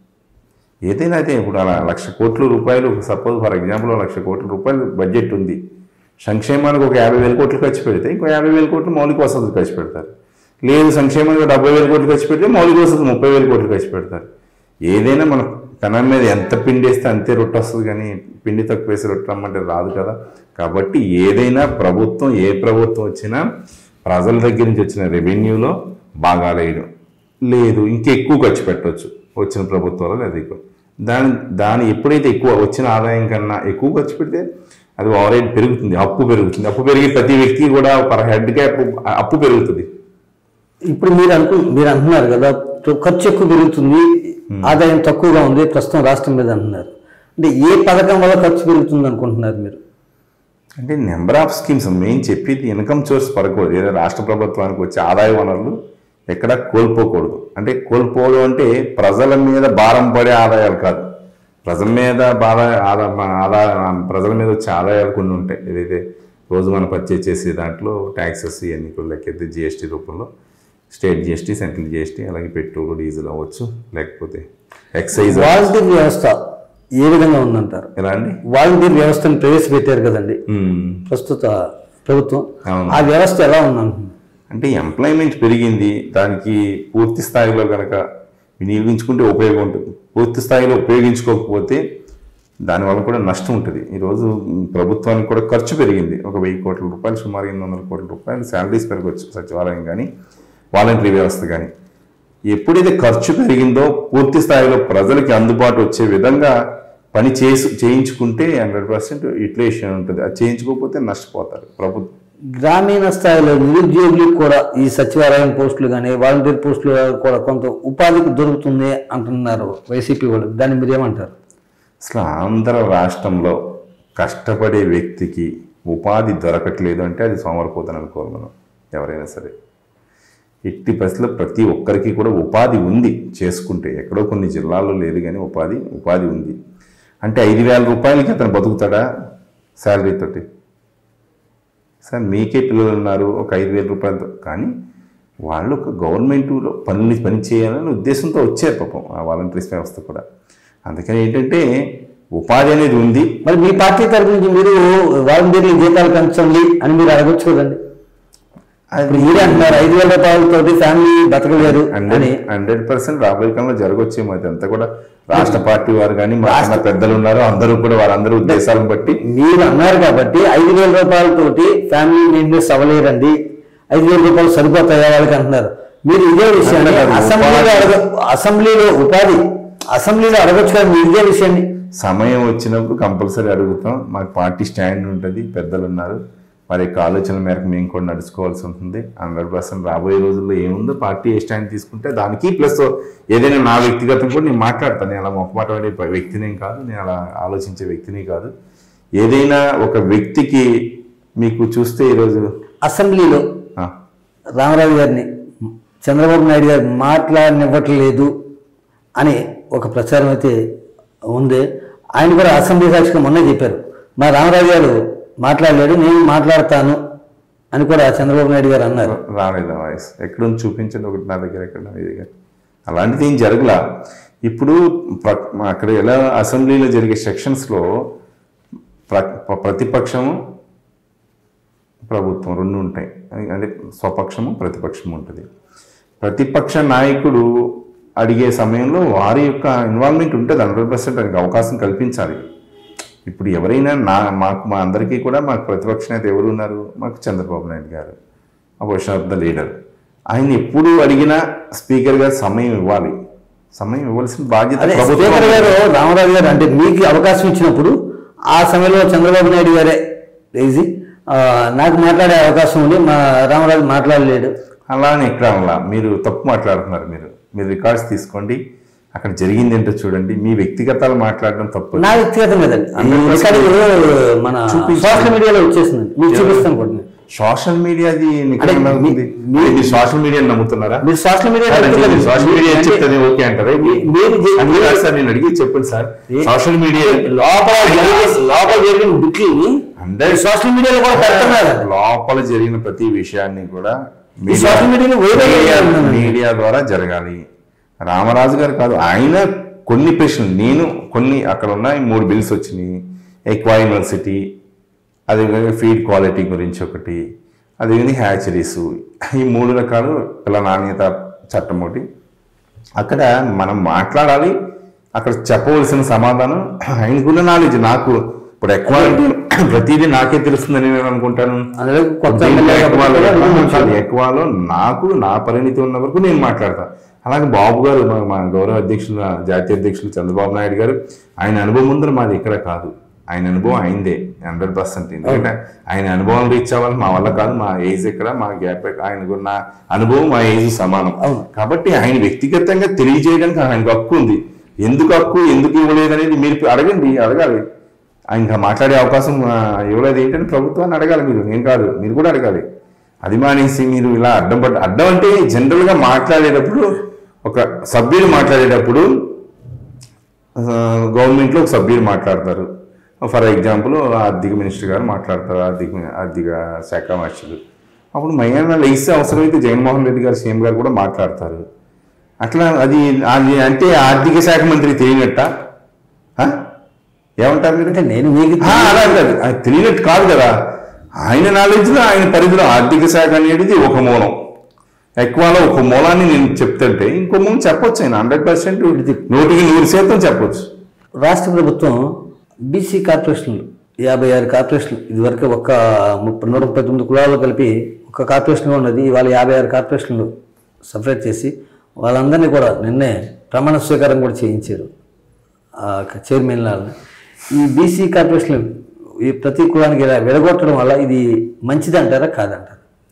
ఏదైనా అయితే ఇప్పుడు అలా లక్ష కోట్ల రూపాయలు సపోజ్ ఫర్ ఎగ్జాంపుల్ లక్ష కోట్ల రూపాయలు బడ్జెట్ ఉంది సంక్షేమానికి ఒక యాభై వేల కోట్లు ఖర్చు పెడితే ఇంకో యాభై వేల కోట్లు మౌలిక వసతులు ఖర్చు పెడతారు లేదు సంక్షేమానికి డెబ్బై వేల కోట్లు ఖర్చు పెడితే మౌలిక వసతులు ముప్పై వేల కోట్లు ఖర్చు పెడతారు ఏదైనా మన పెనం మీద ఎంత పిండి వేస్తే అంతే రొట్టె వస్తుంది కానీ పిండి తక్కువ వేసి రొట్టె రమ్మంటే రాదు కదా కాబట్టి ఏదైనా ప్రభుత్వం ఏ ప్రభుత్వం వచ్చినా ప్రజల దగ్గర నుంచి వచ్చిన రెవెన్యూలో భాగాలు వేయడం లేదు ఇంకెక్కువ ఖర్చు పెట్టవచ్చు వచ్చిన ప్రభుత్వాలు లేదా ఎక్కువ దాని దాని ఎప్పుడైతే ఎక్కువ వచ్చిన ఆదాయం కన్నా ఎక్కువ ఖర్చు పెడితే అది ఓవరేట్ పెరుగుతుంది అప్పు పెరుగుతుంది అప్పు పెరిగి ప్రతి వ్యక్తి కూడా పర్ హెడ్కి అప్పు అప్పు పెరుగుతుంది ఇప్పుడు మీరు అనుకు మీరు అంటున్నారు కదా ఖర్చు ఎక్కువ పెరుగుతుంది ఆదాయం తక్కువగా ఉంది ప్రస్తుతం రాష్ట్రం మీద అంటున్నారు అంటే ఏ పథకం వల్ల ఖర్చు పెరుగుతుంది అనుకుంటున్నారు మీరు అంటే నెంబర్ ఆఫ్ స్కీమ్స్ మేము చెప్పేది ఇన్కమ్ సోర్స్ పడకూడదు ఏదో రాష్ట్ర ప్రభుత్వానికి వచ్చే ఆదాయ వనరులు ఎక్కడ కోల్పోకూడదు అంటే కోల్పోవడం అంటే ప్రజల మీద భారం పడే ఆదాయాలు కాదు ప్రజల మీద బాధ ఆదా ఆదాయ ప్రజల మీద వచ్చే ఆదాయాలు కొన్ని ఉంటాయి ఏదైతే రోజు మనం పర్చేజ్ చేసే దాంట్లో ట్యాక్సెస్ ఇవన్నీ కూడా లెక్కెత్తే జిఎస్టీ రూపంలో స్టేట్ జిఎస్టీ సెంట్రల్ జిఎస్టీ అలాగే పెట్రోల్ డీజిల్ అవ్వచ్చు లేకపోతే ఎక్సైజ్ వాలంటీర్ వ్యవస్థ ఏ విధంగా ఉందంటారు ఎలా అండి వాలంటీర్ వ్యవస్థను ప్రవేశపెట్టారు కదండి మ్మ్. ప్రస్తుత ప్రభుత్వం అవును. ఆ వ్యవస్థ ఎలా ఉందంటున్నారు అంటే ఎంప్లాయ్మెంట్ పెరిగింది దానికి పూర్తి స్థాయిలో కనుక వినియోగించుకుంటే ఉపయోగం ఉంటుంది పూర్తి స్థాయిలో ఉపయోగించుకోకపోతే దానివల్ల కూడా నష్టం ఉంటుంది ఈరోజు ప్రభుత్వానికి కూడా ఖర్చు పెరిగింది ఒక వెయ్యి కోట్ల రూపాయలు సుమారు ఎనిమిది వందల కోట్ల రూపాయలు శాలరీస్ పెరగవచ్చు సచివాలయం కానీ వాలంటరీ వ్యవస్థ కానీ ఎప్పుడైతే ఖర్చు పెరిగిందో పూర్తి స్థాయిలో ప్రజలకి అందుబాటు వచ్చే విధంగా పని చేసి చేయించుకుంటే హండ్రెడ్ పర్సెంట్ యూటిలైజేషన్ ఉంటుంది అది చేయించుకోకపోతే నష్టపోతారు ప్రభుత్వం గ్రామీణ స్థాయిలో నిరుద్యోగులకు కూడా ఈ సచివాలయం పోస్టులు కానీ వాలంటీర్ పోస్టులు కూడా కొంత ఉపాధికి దొరుకుతుంది అంటున్నారు వైసీపీ వాళ్ళు దాన్ని మీరు ఏమంటారు అసలు ఆంధ్ర రాష్ట్రంలో కష్టపడే వ్యక్తికి ఉపాధి దొరకట్లేదు అంటే అది సోమరిపోతాను అనుకోవాలి మనం ఎవరైనా సరే ఎట్టి పరిస్థితుల్లో ప్రతి ఒక్కరికి కూడా ఉపాధి ఉంది చేసుకుంటే ఎక్కడో కొన్ని జిల్లాల్లో లేదు కానీ ఉపాధి ఉపాధి ఉంది అంటే ఐదు వేల రూపాయలకి అతను బతుకుతాడా శాలరీ తోటి సార్ మీకే పిల్లలు ఉన్నారు ఒక ఐదు వేల రూపాయలతో కానీ వాళ్ళు ఒక గవర్నమెంట్లో పనులు పని చేయాలనే ఉద్దేశంతో వచ్చారు పాపం ఆ వాలంటీర్స్ వ్యవస్థ కూడా అందుకని ఏంటంటే ఉపాధి అనేది ఉంది మరి మీ పార్టీ తరపు నుంచి మీరు వాలంటీర్ల జీతాలు పెంచండి అని మీరు అడగొచ్చు కదండి ఇప్పుడు మీరే అంటున్నారు ఐదు వేల రూపాయలతోటి ఫ్యామిలీ బతకలేరు అని హండ్రెడ్ హండ్రెడ్ పర్సెంట్ రాబోయే కాలంలో జరగొచ్చేమో అదంతా కూడా రాష్ట్ర పార్టీ వారు కానీ మా కన్నా పెద్దలు ఉన్నారు అందరూ కూడా వారందరూ ఉద్దేశాలను బట్టి మీరు అన్నారు కాబట్టి ఐదు వేల రూపాయలతోటి ఫ్యామిలీ మెయింటెనెన్స్ అవ్వలేరండి ఐదు వేల రూపాయలు సరిపోతాయా వాళ్ళకి అంటున్నారు మీరు ఇదే విషయాన్ని అంటే అది అసెంబ్లీలో అడగ అసెంబ్లీలో ఉపాధి అసెంబ్లీలో అడగచ్చు కదా మీరు ఇదే విషయాన్ని సమయం వచ్చినప్పుడు కంపల్సరీ అడుగుతాం మాకు పార్టీ స్టాండ్ ఉంటుంది పెద్దలు ఉన్నారు వారి యొక్క ఆలోచనల మేరకు మేము కూడా నడుచుకోవాల్సి ఉంటుంది హండ్రెడ్ పర్సెంట్ రాబోయే రోజుల్లో ఏముందో పార్టీ ఏ స్టాండ్ తీసుకుంటే దానికి ప్లస్ ఏదైనా నా వ్యక్తిగతం కూడా నేను మాట్లాడతాను నేను అలా మొక్కమాట పడే వ్యక్తినేం కాదు నేను అలా ఆలోచించే వ్యక్తిని కాదు ఏదైనా ఒక వ్యక్తికి మీకు చూస్తే ఈరోజు అసెంబ్లీలో ఆ, రామరాజు గారిని చంద్రబాబు నాయుడు గారు మాట్లాడనివ్వట్లేదు అని ఒక ప్రచారం అయితే ఉంది ఆయన కూడా అసెంబ్లీ సాక్షిగా మొన్నే చెప్పారు మా రామరాజు గారు మాట్లాడలేడు నేను మాట్లాడతాను అని కూడా చంద్రబాబు నాయుడు గారు అన్నారు రాలేదు ఆ వాయిస్ ఎక్కడుంది చూపించండి ఒకటి నా దగ్గర ఎక్కడ మీ దగ్గర అలాంటిది ఏం జరగలా ఇప్పుడు ప్ర- అక్కడ ఎలా అసెంబ్లీలో జరిగే సెక్షన్స్లో ప్ర ప్రతిపక్షము ప్రభుత్వం రెండు ఉంటాయి అది- అంటే స్వపక్షము ప్రతిపక్షము ఉంటుంది ప్రతిపక్ష నాయకుడు అడిగే సమయంలో వారి యొక్క ఇన్వాల్వ్మెంట్ ఉంటుంది హండ్రెడ్ పర్సెంట్ దానికి అవకాశం కల్పించాలి ఇప్పుడు ఎవరైనా నా మాకు మా అందరికీ కూడా మాకు ప్రతిపక్ష నేత ఎవరు ఉన్నారు మాకు చంద్రబాబు నాయుడు గారు అపోజిషన్ ఆఫ్ ద లీడర్ ఆయన ఎప్పుడు అడిగినా స్పీకర్ గారు సమయం ఇవ్వాలి సమయం ఇవ్వాల్సిన బాధ్యత అదే ప్రభుత్వం స్పీకర్ గారు రామరాజు గారు అంటే మీకు అవకాశం ఇచ్చినప్పుడు ఆ సమయంలో చంద్రబాబు నాయుడు గారే లేజీ ఆ, నాకు మాట్లాడే అవకాశం ఉంది మా రామరాజు మాట్లాడలేడు అలా అని ఎక్కడ అలా మీరు తప్పు మాట్లాడుతున్నారు మీరు మీరు రికార్డ్స్ తీసుకోండి అక్కడ జరిగింది ఏంటో చూడండి మీ వ్యక్తిగతాలు మాట్లాడడం తప్పు నా వ్యక్తిగతం కదండి ఈ 100% రికార్డింగ్ మన సోషల్ మీడియాలో వచ్చేసింది మీకు చూపిస్తాను కూడా నేను. సోషల్ మీడియాది అంటే మీ- మీ- మీరు సోషల్ మీడియాని నమ్ముతున్నారా మీరు సోషల్ మీడియా కాదండి, సోషల్ మీడియా ఏం చెప్తుంది ఓకే అంటారా మీరు చే- అన్ని కాదు సార్ నేను అడిగి చెప్పండి సార్ సోషల్ మీడియా లోపల జరిగే- లోపల జరిగిన బుక్ని హండ్రెడ్ సోషల్ మీడియాలో కూడా పెడుతున్నారు లోపల జరిగిన ప్రతి విషయాన్ని కూడా ఈ సోషల్ మీడియాలో వైరల్ మీడియా- అవుతుందండి. మీడియా ద్వారా జరగాలి రామరాజు గారు కాదు ఆయన కొన్ని ప్రశ్నలు నేను కొన్ని అక్కడ ఉన్నాయి మూడు బిల్స్ వచ్చినాయి ఎక్వా యూనివర్సిటీ అదేవిధంగా ఫీడ్ క్వాలిటీ గురించి ఒకటి అదేవిధంగా హ్యాచరీస్ ఈ మూడు రకాలు పిల్ల నాణ్యత చట్టం ఒకటి అక్కడ మనం మాట్లాడాలి అక్కడ చెప్పవలసిన సమాధానం ఆయనకున్న నాలెడ్జ్ నాకు ఇప్పుడు ఎక్కువ అంటే ప్రతిదీ నాకే తెలుస్తుందని నేను అనుకుంటాను అందులో కొత్త దీంట్లో ఎమ్మెల్యే ఎక్కువలో కాబట్టి ఎక్కువ కొంచెం మాట్లాడాలి. ఎక్కువలో నాకు నా పరిణితి ఉన్న వరకు నేను మాట్లాడతా అలాగే బాబు గారు మా మా గౌరవ అధ్యక్షులు జాతీయ అధ్యక్షులు చంద్రబాబు నాయుడు గారు ఆయన అనుభవం ముందర మాది ఇక్కడ కాదు ఆయన అనుభవం ఆయనదే హండ్రెడ్ పర్సెంట్ ఎందుకంటే ఆయన అనుభవం రీచ్ అవ్వాలి మా వల్ల కాదు మా ఏజ్ ఎక్కడ మా గ్యాప్ ఎక్కడ ఆయనకున్న అనుభవం మా ఏజ్ సమానం కాబట్టి ఆయన వ్యక్తిగతంగా తెలియజేయడానికి ఆయనకు హక్కు ఉంది ఎందుకు హక్కు ఎందుకు ఇవ్వలేదు అనేది మీరు అడగండి అడగాలి ఇంకా మాట్లాడే అవకాశం ఆ, ఇవ్వలేదు ఏంటని ప్రభుత్వాన్ని అడగాలి మీరు నేను కాదు మీరు కూడా అడగాలి అది మానేసి మీరు ఇలా అడ్డం పడ్డ అడ్డం అంటే జనరల్గా మాట్లాడేటప్పుడు ఒక సభ్యుడు మాట్లాడేటప్పుడు ఆ, గవర్నమెంట్లో ఒక సభ్యుడు మాట్లాడతారు ఫర్ ఎగ్జాంపుల్ ఆర్థిక మినిస్టర్ గారు మాట్లాడతారు ఆర్థిక ఆర్థిక శాఖ మార్చులు అప్పుడు మయ్యాన లేస్తే అవసరమైతే జగన్మోహన్ రెడ్డి గారు సీఎం గారు కూడా మాట్లాడతారు అట్లా అది అది అంటే ఆర్థిక శాఖ మంత్రి తెలియనట్ట ఆ? ఏమంటారు మీరు అంటే నేను మీకు ఆ, అలా కాదు అది తెలియనట్టు కాదు కదా ఆయన నాలెడ్జ్లో ఆయన పరిధిలో ఆర్థిక శాఖ అనేది ఒక మూలం ఎక్కువలో ఒక మూలాన్ని నేను చెప్తుంటే ఇంకో మూలం చెప్పొచ్చు ఆయన హండ్రెడ్ పర్సెంట్ నూటికి నూరు శాతం చెప్పొచ్చు రాష్ట్ర ప్రభుత్వం బీసీ కార్పొరేషన్లు యాభై ఆరు కార్పొరేషన్లు ఇదివరకు ఒక ముప్పై నూట ముప్పై తొమ్మిది కులాలు కలిపి ఒక కార్పొరేషన్ ఉన్నది ఇవాళ యాభై ఆరు కార్పొరేషన్లు సపరేట్ చేసి వాళ్ళందరినీ కూడా నిన్నే ప్రమాణ స్వీకారం కూడా చేయించారు ఆ చైర్మన్లను ఈ బీసీ కార్పొరేషన్లు ఈ ప్రతి కులానికి ఇలా విడగొట్టడం వల్ల ఇది మంచిది అంటారా కాదంటారా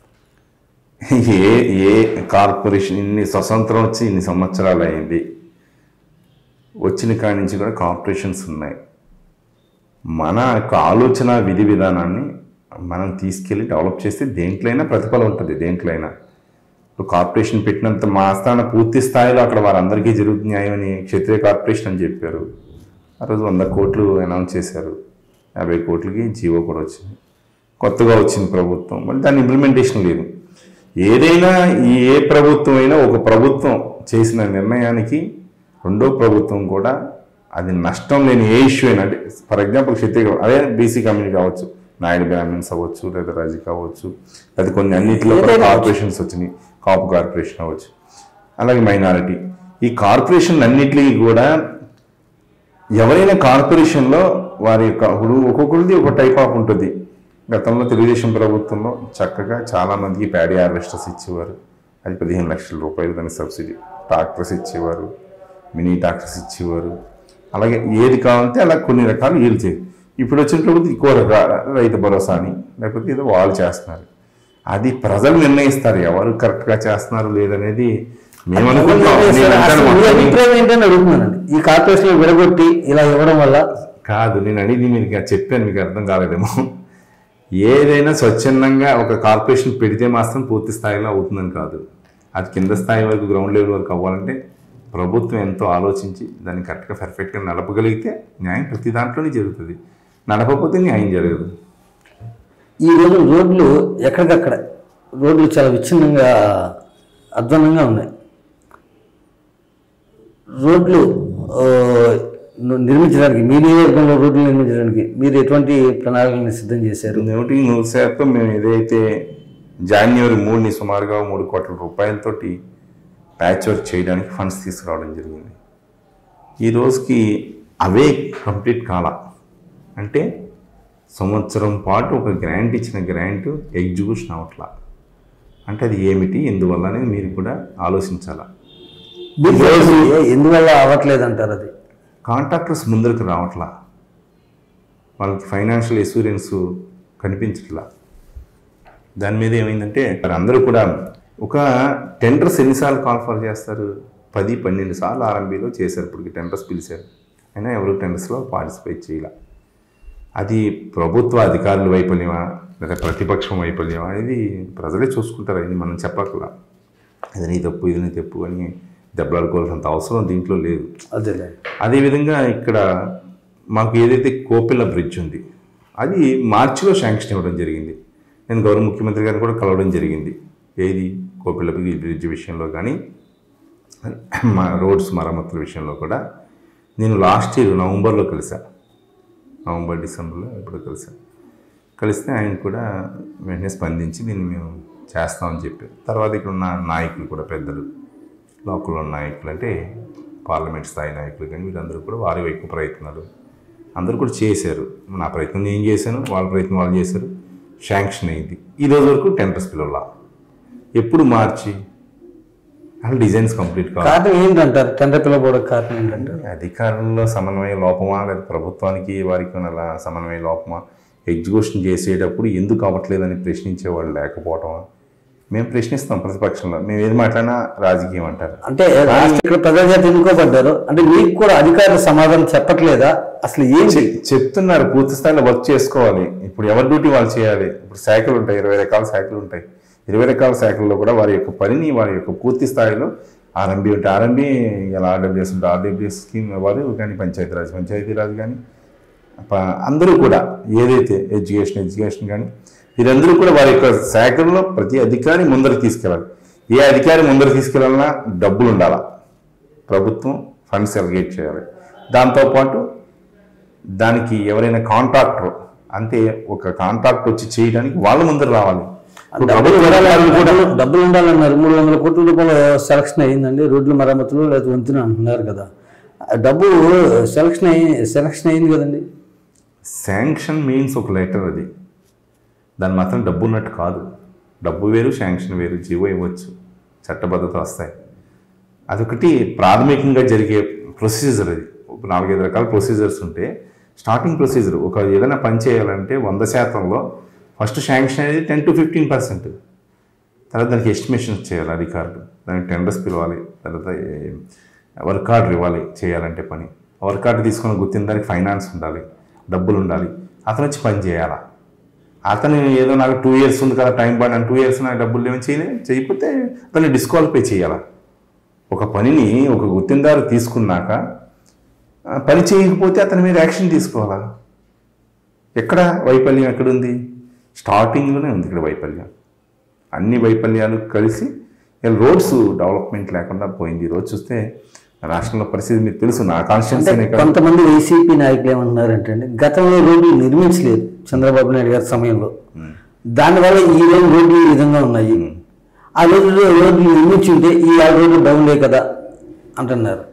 ఏ ఏ కార్పొరేషన్ ఇన్ని స్వతంత్రం వచ్చి ఇన్ని సంవత్సరాలు అయింది వచ్చిన కాడి నుంచి కూడా కార్పొరేషన్స్ ఉన్నాయి మన యొక్క ఆలోచన విధి విధానాన్ని మనం తీసుకెళ్ళి డెవలప్ చేస్తే దేంట్లైనా ప్రతిఫలం ఉంటుంది దేంట్లైనా ఇప్పుడు కార్పొరేషన్ పెట్టినంత మా ఆస్థాన పూర్తి స్థాయిలో అక్కడ వారందరికీ జరుగుతుంది న్యాయం అని క్షత్రియ కార్పొరేషన్ అని చెప్పారు ఆ రోజు వంద కోట్లు అనౌన్స్ చేశారు యాభై కోట్లకి జీవో కూడా వచ్చింది కొత్తగా వచ్చింది ప్రభుత్వం మళ్ళీ దాని ఇంప్లిమెంటేషన్ లేదు ఏదైనా ఈ ఏ ప్రభుత్వం అయినా ఒక ప్రభుత్వం చేసిన నిర్ణయానికి రెండో ప్రభుత్వం కూడా అది నష్టం లేని ఏ ఇష్యూ అయినా అంటే ఫర్ ఎగ్జాంపుల్ క్షత్రియ అదే బీసీ కమ్యూనిటీ కావచ్చు నాయుడు బ్రాహ్మణ్స్ అవ్వచ్చు లేదా రాజీ కావచ్చు లేదా కొన్ని అన్నింటిలో కూడా కార్పొరేషన్స్ వచ్చినాయి కాపు కార్పొరేషన్ అవ్వచ్చు అలాగే మైనారిటీ ఈ కార్పొరేషన్ అన్నిటికీ కూడా ఎవరైనా కార్పొరేషన్లో వారి యొక్క ఇప్పుడు ఒక్కొక్కరిది ఒక టైప్ ఆఫ్ ఉంటుంది గతంలో తెలుగుదేశం ప్రభుత్వంలో చక్కగా చాలా మందికి ప్యాడీ హార్వెస్టర్స్ ఇచ్చేవారు అది పదిహేను లక్షల రూపాయలు దాని సబ్సిడీ ట్రాక్టర్స్ ఇచ్చేవారు మినీ ట్రాక్టర్స్ ఇచ్చేవారు అలాగే ఏది కావాలంటే అలా కొన్ని రకాలు వీళ్ళు చేయాలి ఇప్పుడు వచ్చిన ప్రభుత్వం ఇంకో రకాల రైతు భరోసా అని లేకపోతే ఏదో వాళ్ళు చేస్తున్నారు అది ప్రజలు నిర్ణయిస్తారు ఎవరు కరెక్ట్గా చేస్తున్నారు లేదనేది మేము అనుకుంటాం నేను అసలు అంటాను మీ మొత్తం. అభిప్రాయం ఏంటని అడుగుతున్నానండి ఈ కార్పొరేషన్ విడగొట్టి ఇలా ఇవ్వడం వల్ల కాదు నేను అనేది మీకు చెప్పాను మీకు అర్థం కాలేదేమో ఏదైనా స్వచ్ఛందంగా ఒక కార్పొరేషన్ పెడితే మాత్రం పూర్తి స్థాయిలో అవుతుందని కాదు అది కింద స్థాయి వరకు గ్రౌండ్ లెవెల్ వరకు అవ్వాలంటే ప్రభుత్వం ఎంతో ఆలోచించి దాన్ని కరెక్ట్గా పర్ఫెక్ట్గా నడపగలిగితే న్యాయం ప్రతి దాంట్లోనే జరుగుతుంది నడపకపోతే న్యాయం జరగదు ఈ రోజు రోడ్లు ఎక్కడికక్కడ రోడ్లు చాలా విచ్ఛిన్నంగా అధ్వానంగా ఉన్నాయి రోడ్లు ఆ, ను- నిర్మించడానికి మీ నియోజకవర్గంలో రోడ్లు నిర్మించడానికి మీరు ఎటువంటి ప్రణాళికలను సిద్ధం చేశారు నూటికి నూరు శాతం మేము ఏదైతే జాన్యువరి మూడుని సుమారుగా మూడు కోట్ల రూపాయలతోటి ప్యాచ్ వర్క్ చేయడానికి ఫండ్స్ తీసుకురావడం జరిగింది ఈ రోజుకి అవే కంప్లీట్ కాల అంటే సంవత్సరం పాటు ఒక గ్రాంట్ ఇచ్చిన గ్రాంట్ ఎగ్జిక్యూషన్ అవట్లా అంటే అది ఏమిటి ఎందువల్ల అనేది మీరు కూడా ఆలోచించాలా మీరు ఏ- ఎందువల్ల అవ్వట్లేదు అంటారు అది కాంట్రాక్టర్స్ ముందరికి రావట్లా వాళ్ళకి ఫైనాన్షియల్ ఎష్యూరెన్స్ కనిపించట్లా దాని మీద ఏమైందంటే మరి అందరూ కూడా ఒక టెండర్స్ ఎన్నిసార్లు కాల్ఫర్ చేస్తారు పది పన్నెండు సార్లు ఆర్ఎంబీలో చేశారు ఇప్పుడు టెండర్స్ పిలిచారు అయినా ఎవరు టెండర్స్లో పార్టిసిపేట్ చేయాల అది ప్రభుత్వ అధికారుల వైఫల్యమా లేదా ప్రతిపక్షం వైఫల్యమా అనేది ప్రజలే చూసుకుంటారు అది మనం చెప్పక్కల ఇది నీ తప్పు ఇది నీ తప్పు అని దెబ్బలాడుకోవాల్సినంత అవసరం దీంట్లో లేదు అదేలే అదేవిధంగా ఇక్కడ మాకు ఏదైతే కోపిల్ల బ్రిడ్జ్ ఉంది అది మార్చిలో శాంక్షన్ ఇవ్వడం జరిగింది నేను గౌరవ ముఖ్యమంత్రి గారిని కూడా కలవడం జరిగింది ఏది కోపిల్ల బ్రిడ్జ్ విషయంలో కానీ మా రోడ్స్ మరమ్మతుల విషయంలో కూడా నేను లాస్ట్ ఇయర్ నవంబర్లో కలిశాను నవంబర్ డిసెంబర్లో ఎప్పుడు కలిశాను కలిస్తే ఆయన కూడా వెంటనే స్పందించి దీన్ని మేము చేస్తామని చెప్పారు తర్వాత ఇక్కడ ఉన్న నాయకులు కూడా పెద్దలు లోకల్ ఉన్న నాయకులు అంటే పార్లమెంట్ స్థాయి నాయకులు కానీ వీళ్ళందరూ కూడా వారి వైపు ప్రయత్నాలు అందరూ కూడా చేశారు నా ప్రయత్నం నేను చేశాను వాళ్ళ ప్రయత్నం వాళ్ళు చేశారు శాంక్షన్ అయింది ఈ రోజు వరకు టెండర్స్ పిల్లల ఎప్పుడు మార్చి అసలు డిజైన్స్ కంప్లీట్ కావాలి కారణం ఏంటంటారు టెండర్ పిలవడానికి కారణం ఏంటంటారు అధికారుల్లో సమన్వయ లోపమా లేదా ప్రభుత్వానికి వారికి ఉన్న అలా సమన్వయ లోపమా ఎగ్జిక్యూషన్ చేసేటప్పుడు ఎందుకు అవ్వట్లేదని ప్రశ్నించే వాళ్ళు లేకపోవటమా మేము ప్రశ్నిస్తాం ప్రతిపక్షంలో మేము ఏది మాట్లాడినా రాజకీయం అంటారు అంటే రాష్ట్ర ఇక్కడ ప్రజాజాతి ఎన్నుకోబడ్డారు అంటే మీకు కూడా అధికారులు సమాధానం చెప్పట్లేదా అసలు ఏంటి చె- చెప్తున్నారు పూర్తి స్థాయిలో వర్క్ చేసుకోవాలి ఇప్పుడు ఎవరి డ్యూటీ వాళ్ళు చేయాలి ఇప్పుడు శాఖలు ఉంటాయి ఇరవై రకాల శాఖలు ఉంటాయి ఇరవై రకాల శాఖల్లో కూడా వారి యొక్క పనిని వారి యొక్క పూర్తి స్థాయిలో ఆర్ఎంబీ ఉంటే ఆర్ఎంబీ ఇలా ఆర్డబ్ల్యూఎస్ ఉంటే ఆర్డబ్ల్యూఎస్ స్కీమ్ వారు కానీ పంచాయతీరాజ్ పంచాయతీరాజ్ కానీ ప- అందరూ కూడా ఏదైతే ఎడ్యుకేషన్ ఎడ్యుకేషన్ కానీ వీరందరూ కూడా వారి యొక్క శాఖల్లో ప్రతి అధికారి ముందరికి తీసుకెళ్ళాలి ఏ అధికారి ముందరికి తీసుకెళ్ళాలన్నా డబ్బులు ఉండాలా ప్రభుత్వం ఫండ్స్ ఎలగేట్ చేయాలి దాంతోపాటు దానికి ఎవరైనా కాంట్రాక్టర్ అంటే ఒక కాంట్రాక్ట్ వచ్చి చేయడానికి వాళ్ళ ముందర రావాలి ఇప్పుడు డబ్బులు ప్రభుత్వ ఉండాలి అధికారులు కూడా డబ్బులు- డబ్బులు ఉండాలన్నారు మూడు వందల కోట్ల రూపాయలు సెలక్షన్ అయ్యిందండి రోడ్ల మరమ్మతులు లేదా వంతున అంటున్నారు కదా ఆ డబ్బు సెలక్షన్ అయ్యి సెలక్షన్ అయింది కదండి శాంక్షన్ మీన్స్ ఒక లెటర్ అది దాని మాత్రం డబ్బు ఉన్నట్టు కాదు డబ్బు వేరు శాంక్షన్ వేరు జీవో ఇవ్వచ్చు చట్టబద్ధత వస్తాయి అదొకటి ప్రాథమికంగా జరిగే ప్రొసీజర్ అది ఒక నాలుగైదు రకాల ప్రొసీజర్స్ ఉంటే స్టార్టింగ్ ప్రొసీజర్ ఒక ఏదైనా పని చేయాలంటే వంద శాతంలో ఫస్ట్ శాంక్షన్ అనేది టెన్ టు ఫిఫ్టీన్ పర్సెంట్ తర్వాత దానికి ఎస్టిమేషన్స్ చేయాలి అధికారులు దానికి టెండర్స్ పిలవాలి తర్వాత వర్క్ ఆర్డర్ ఇవ్వాలి చేయాలంటే పని వర్క్ ఆర్డర్ తీసుకుని గుర్తిన దానికి ఫైనాన్స్ ఉండాలి డబ్బులు ఉండాలి అతను వచ్చి పని చేయాలా అతను ఏదో నాకు టూ ఇయర్స్ ఉంది కదా టైం పడిన టూ ఇయర్స్ నాకు డబ్బులు ఏమి చేయలే చేయకపోతే అతన్ని డిస్క్వాలిఫై చేయాలా ఒక పనిని ఒక గుర్తిందారు తీసుకున్నాక ఆ, పని చేయకపోతే అతని మీద యాక్షన్ తీసుకోవాలా ఎక్కడ వైఫల్యం ఎక్కడుంది స్టార్టింగ్లోనే ఉంది ఇక్కడ వైఫల్యం అన్ని వైఫల్యాలు కలిసి ఇలా రోడ్స్ డెవలప్మెంట్ లేకుండా పోయింది ఈ రోజు చూస్తే రాష్ట్రంలో పరిస్థితి మీకు తెలుసు నా అంటే కాన్స్టిట్యూన్సీనే కాదు కొంతమంది వైసీపీ నాయకులు ఏమంటున్నారంటే అండి గతంలో రోడ్లు నిర్మించలేదు చంద్రబాబు నాయుడు గారి సమయంలో దానివల్ల ఈ రోజు రోడ్లు ఈ విధంగా ఉన్నాయి ఆ రోజుల్లో రోడ్లు నిర్మించి ఉంటే ఈ ఆ రోడ్లు బాగుండే కదా అంటున్నారు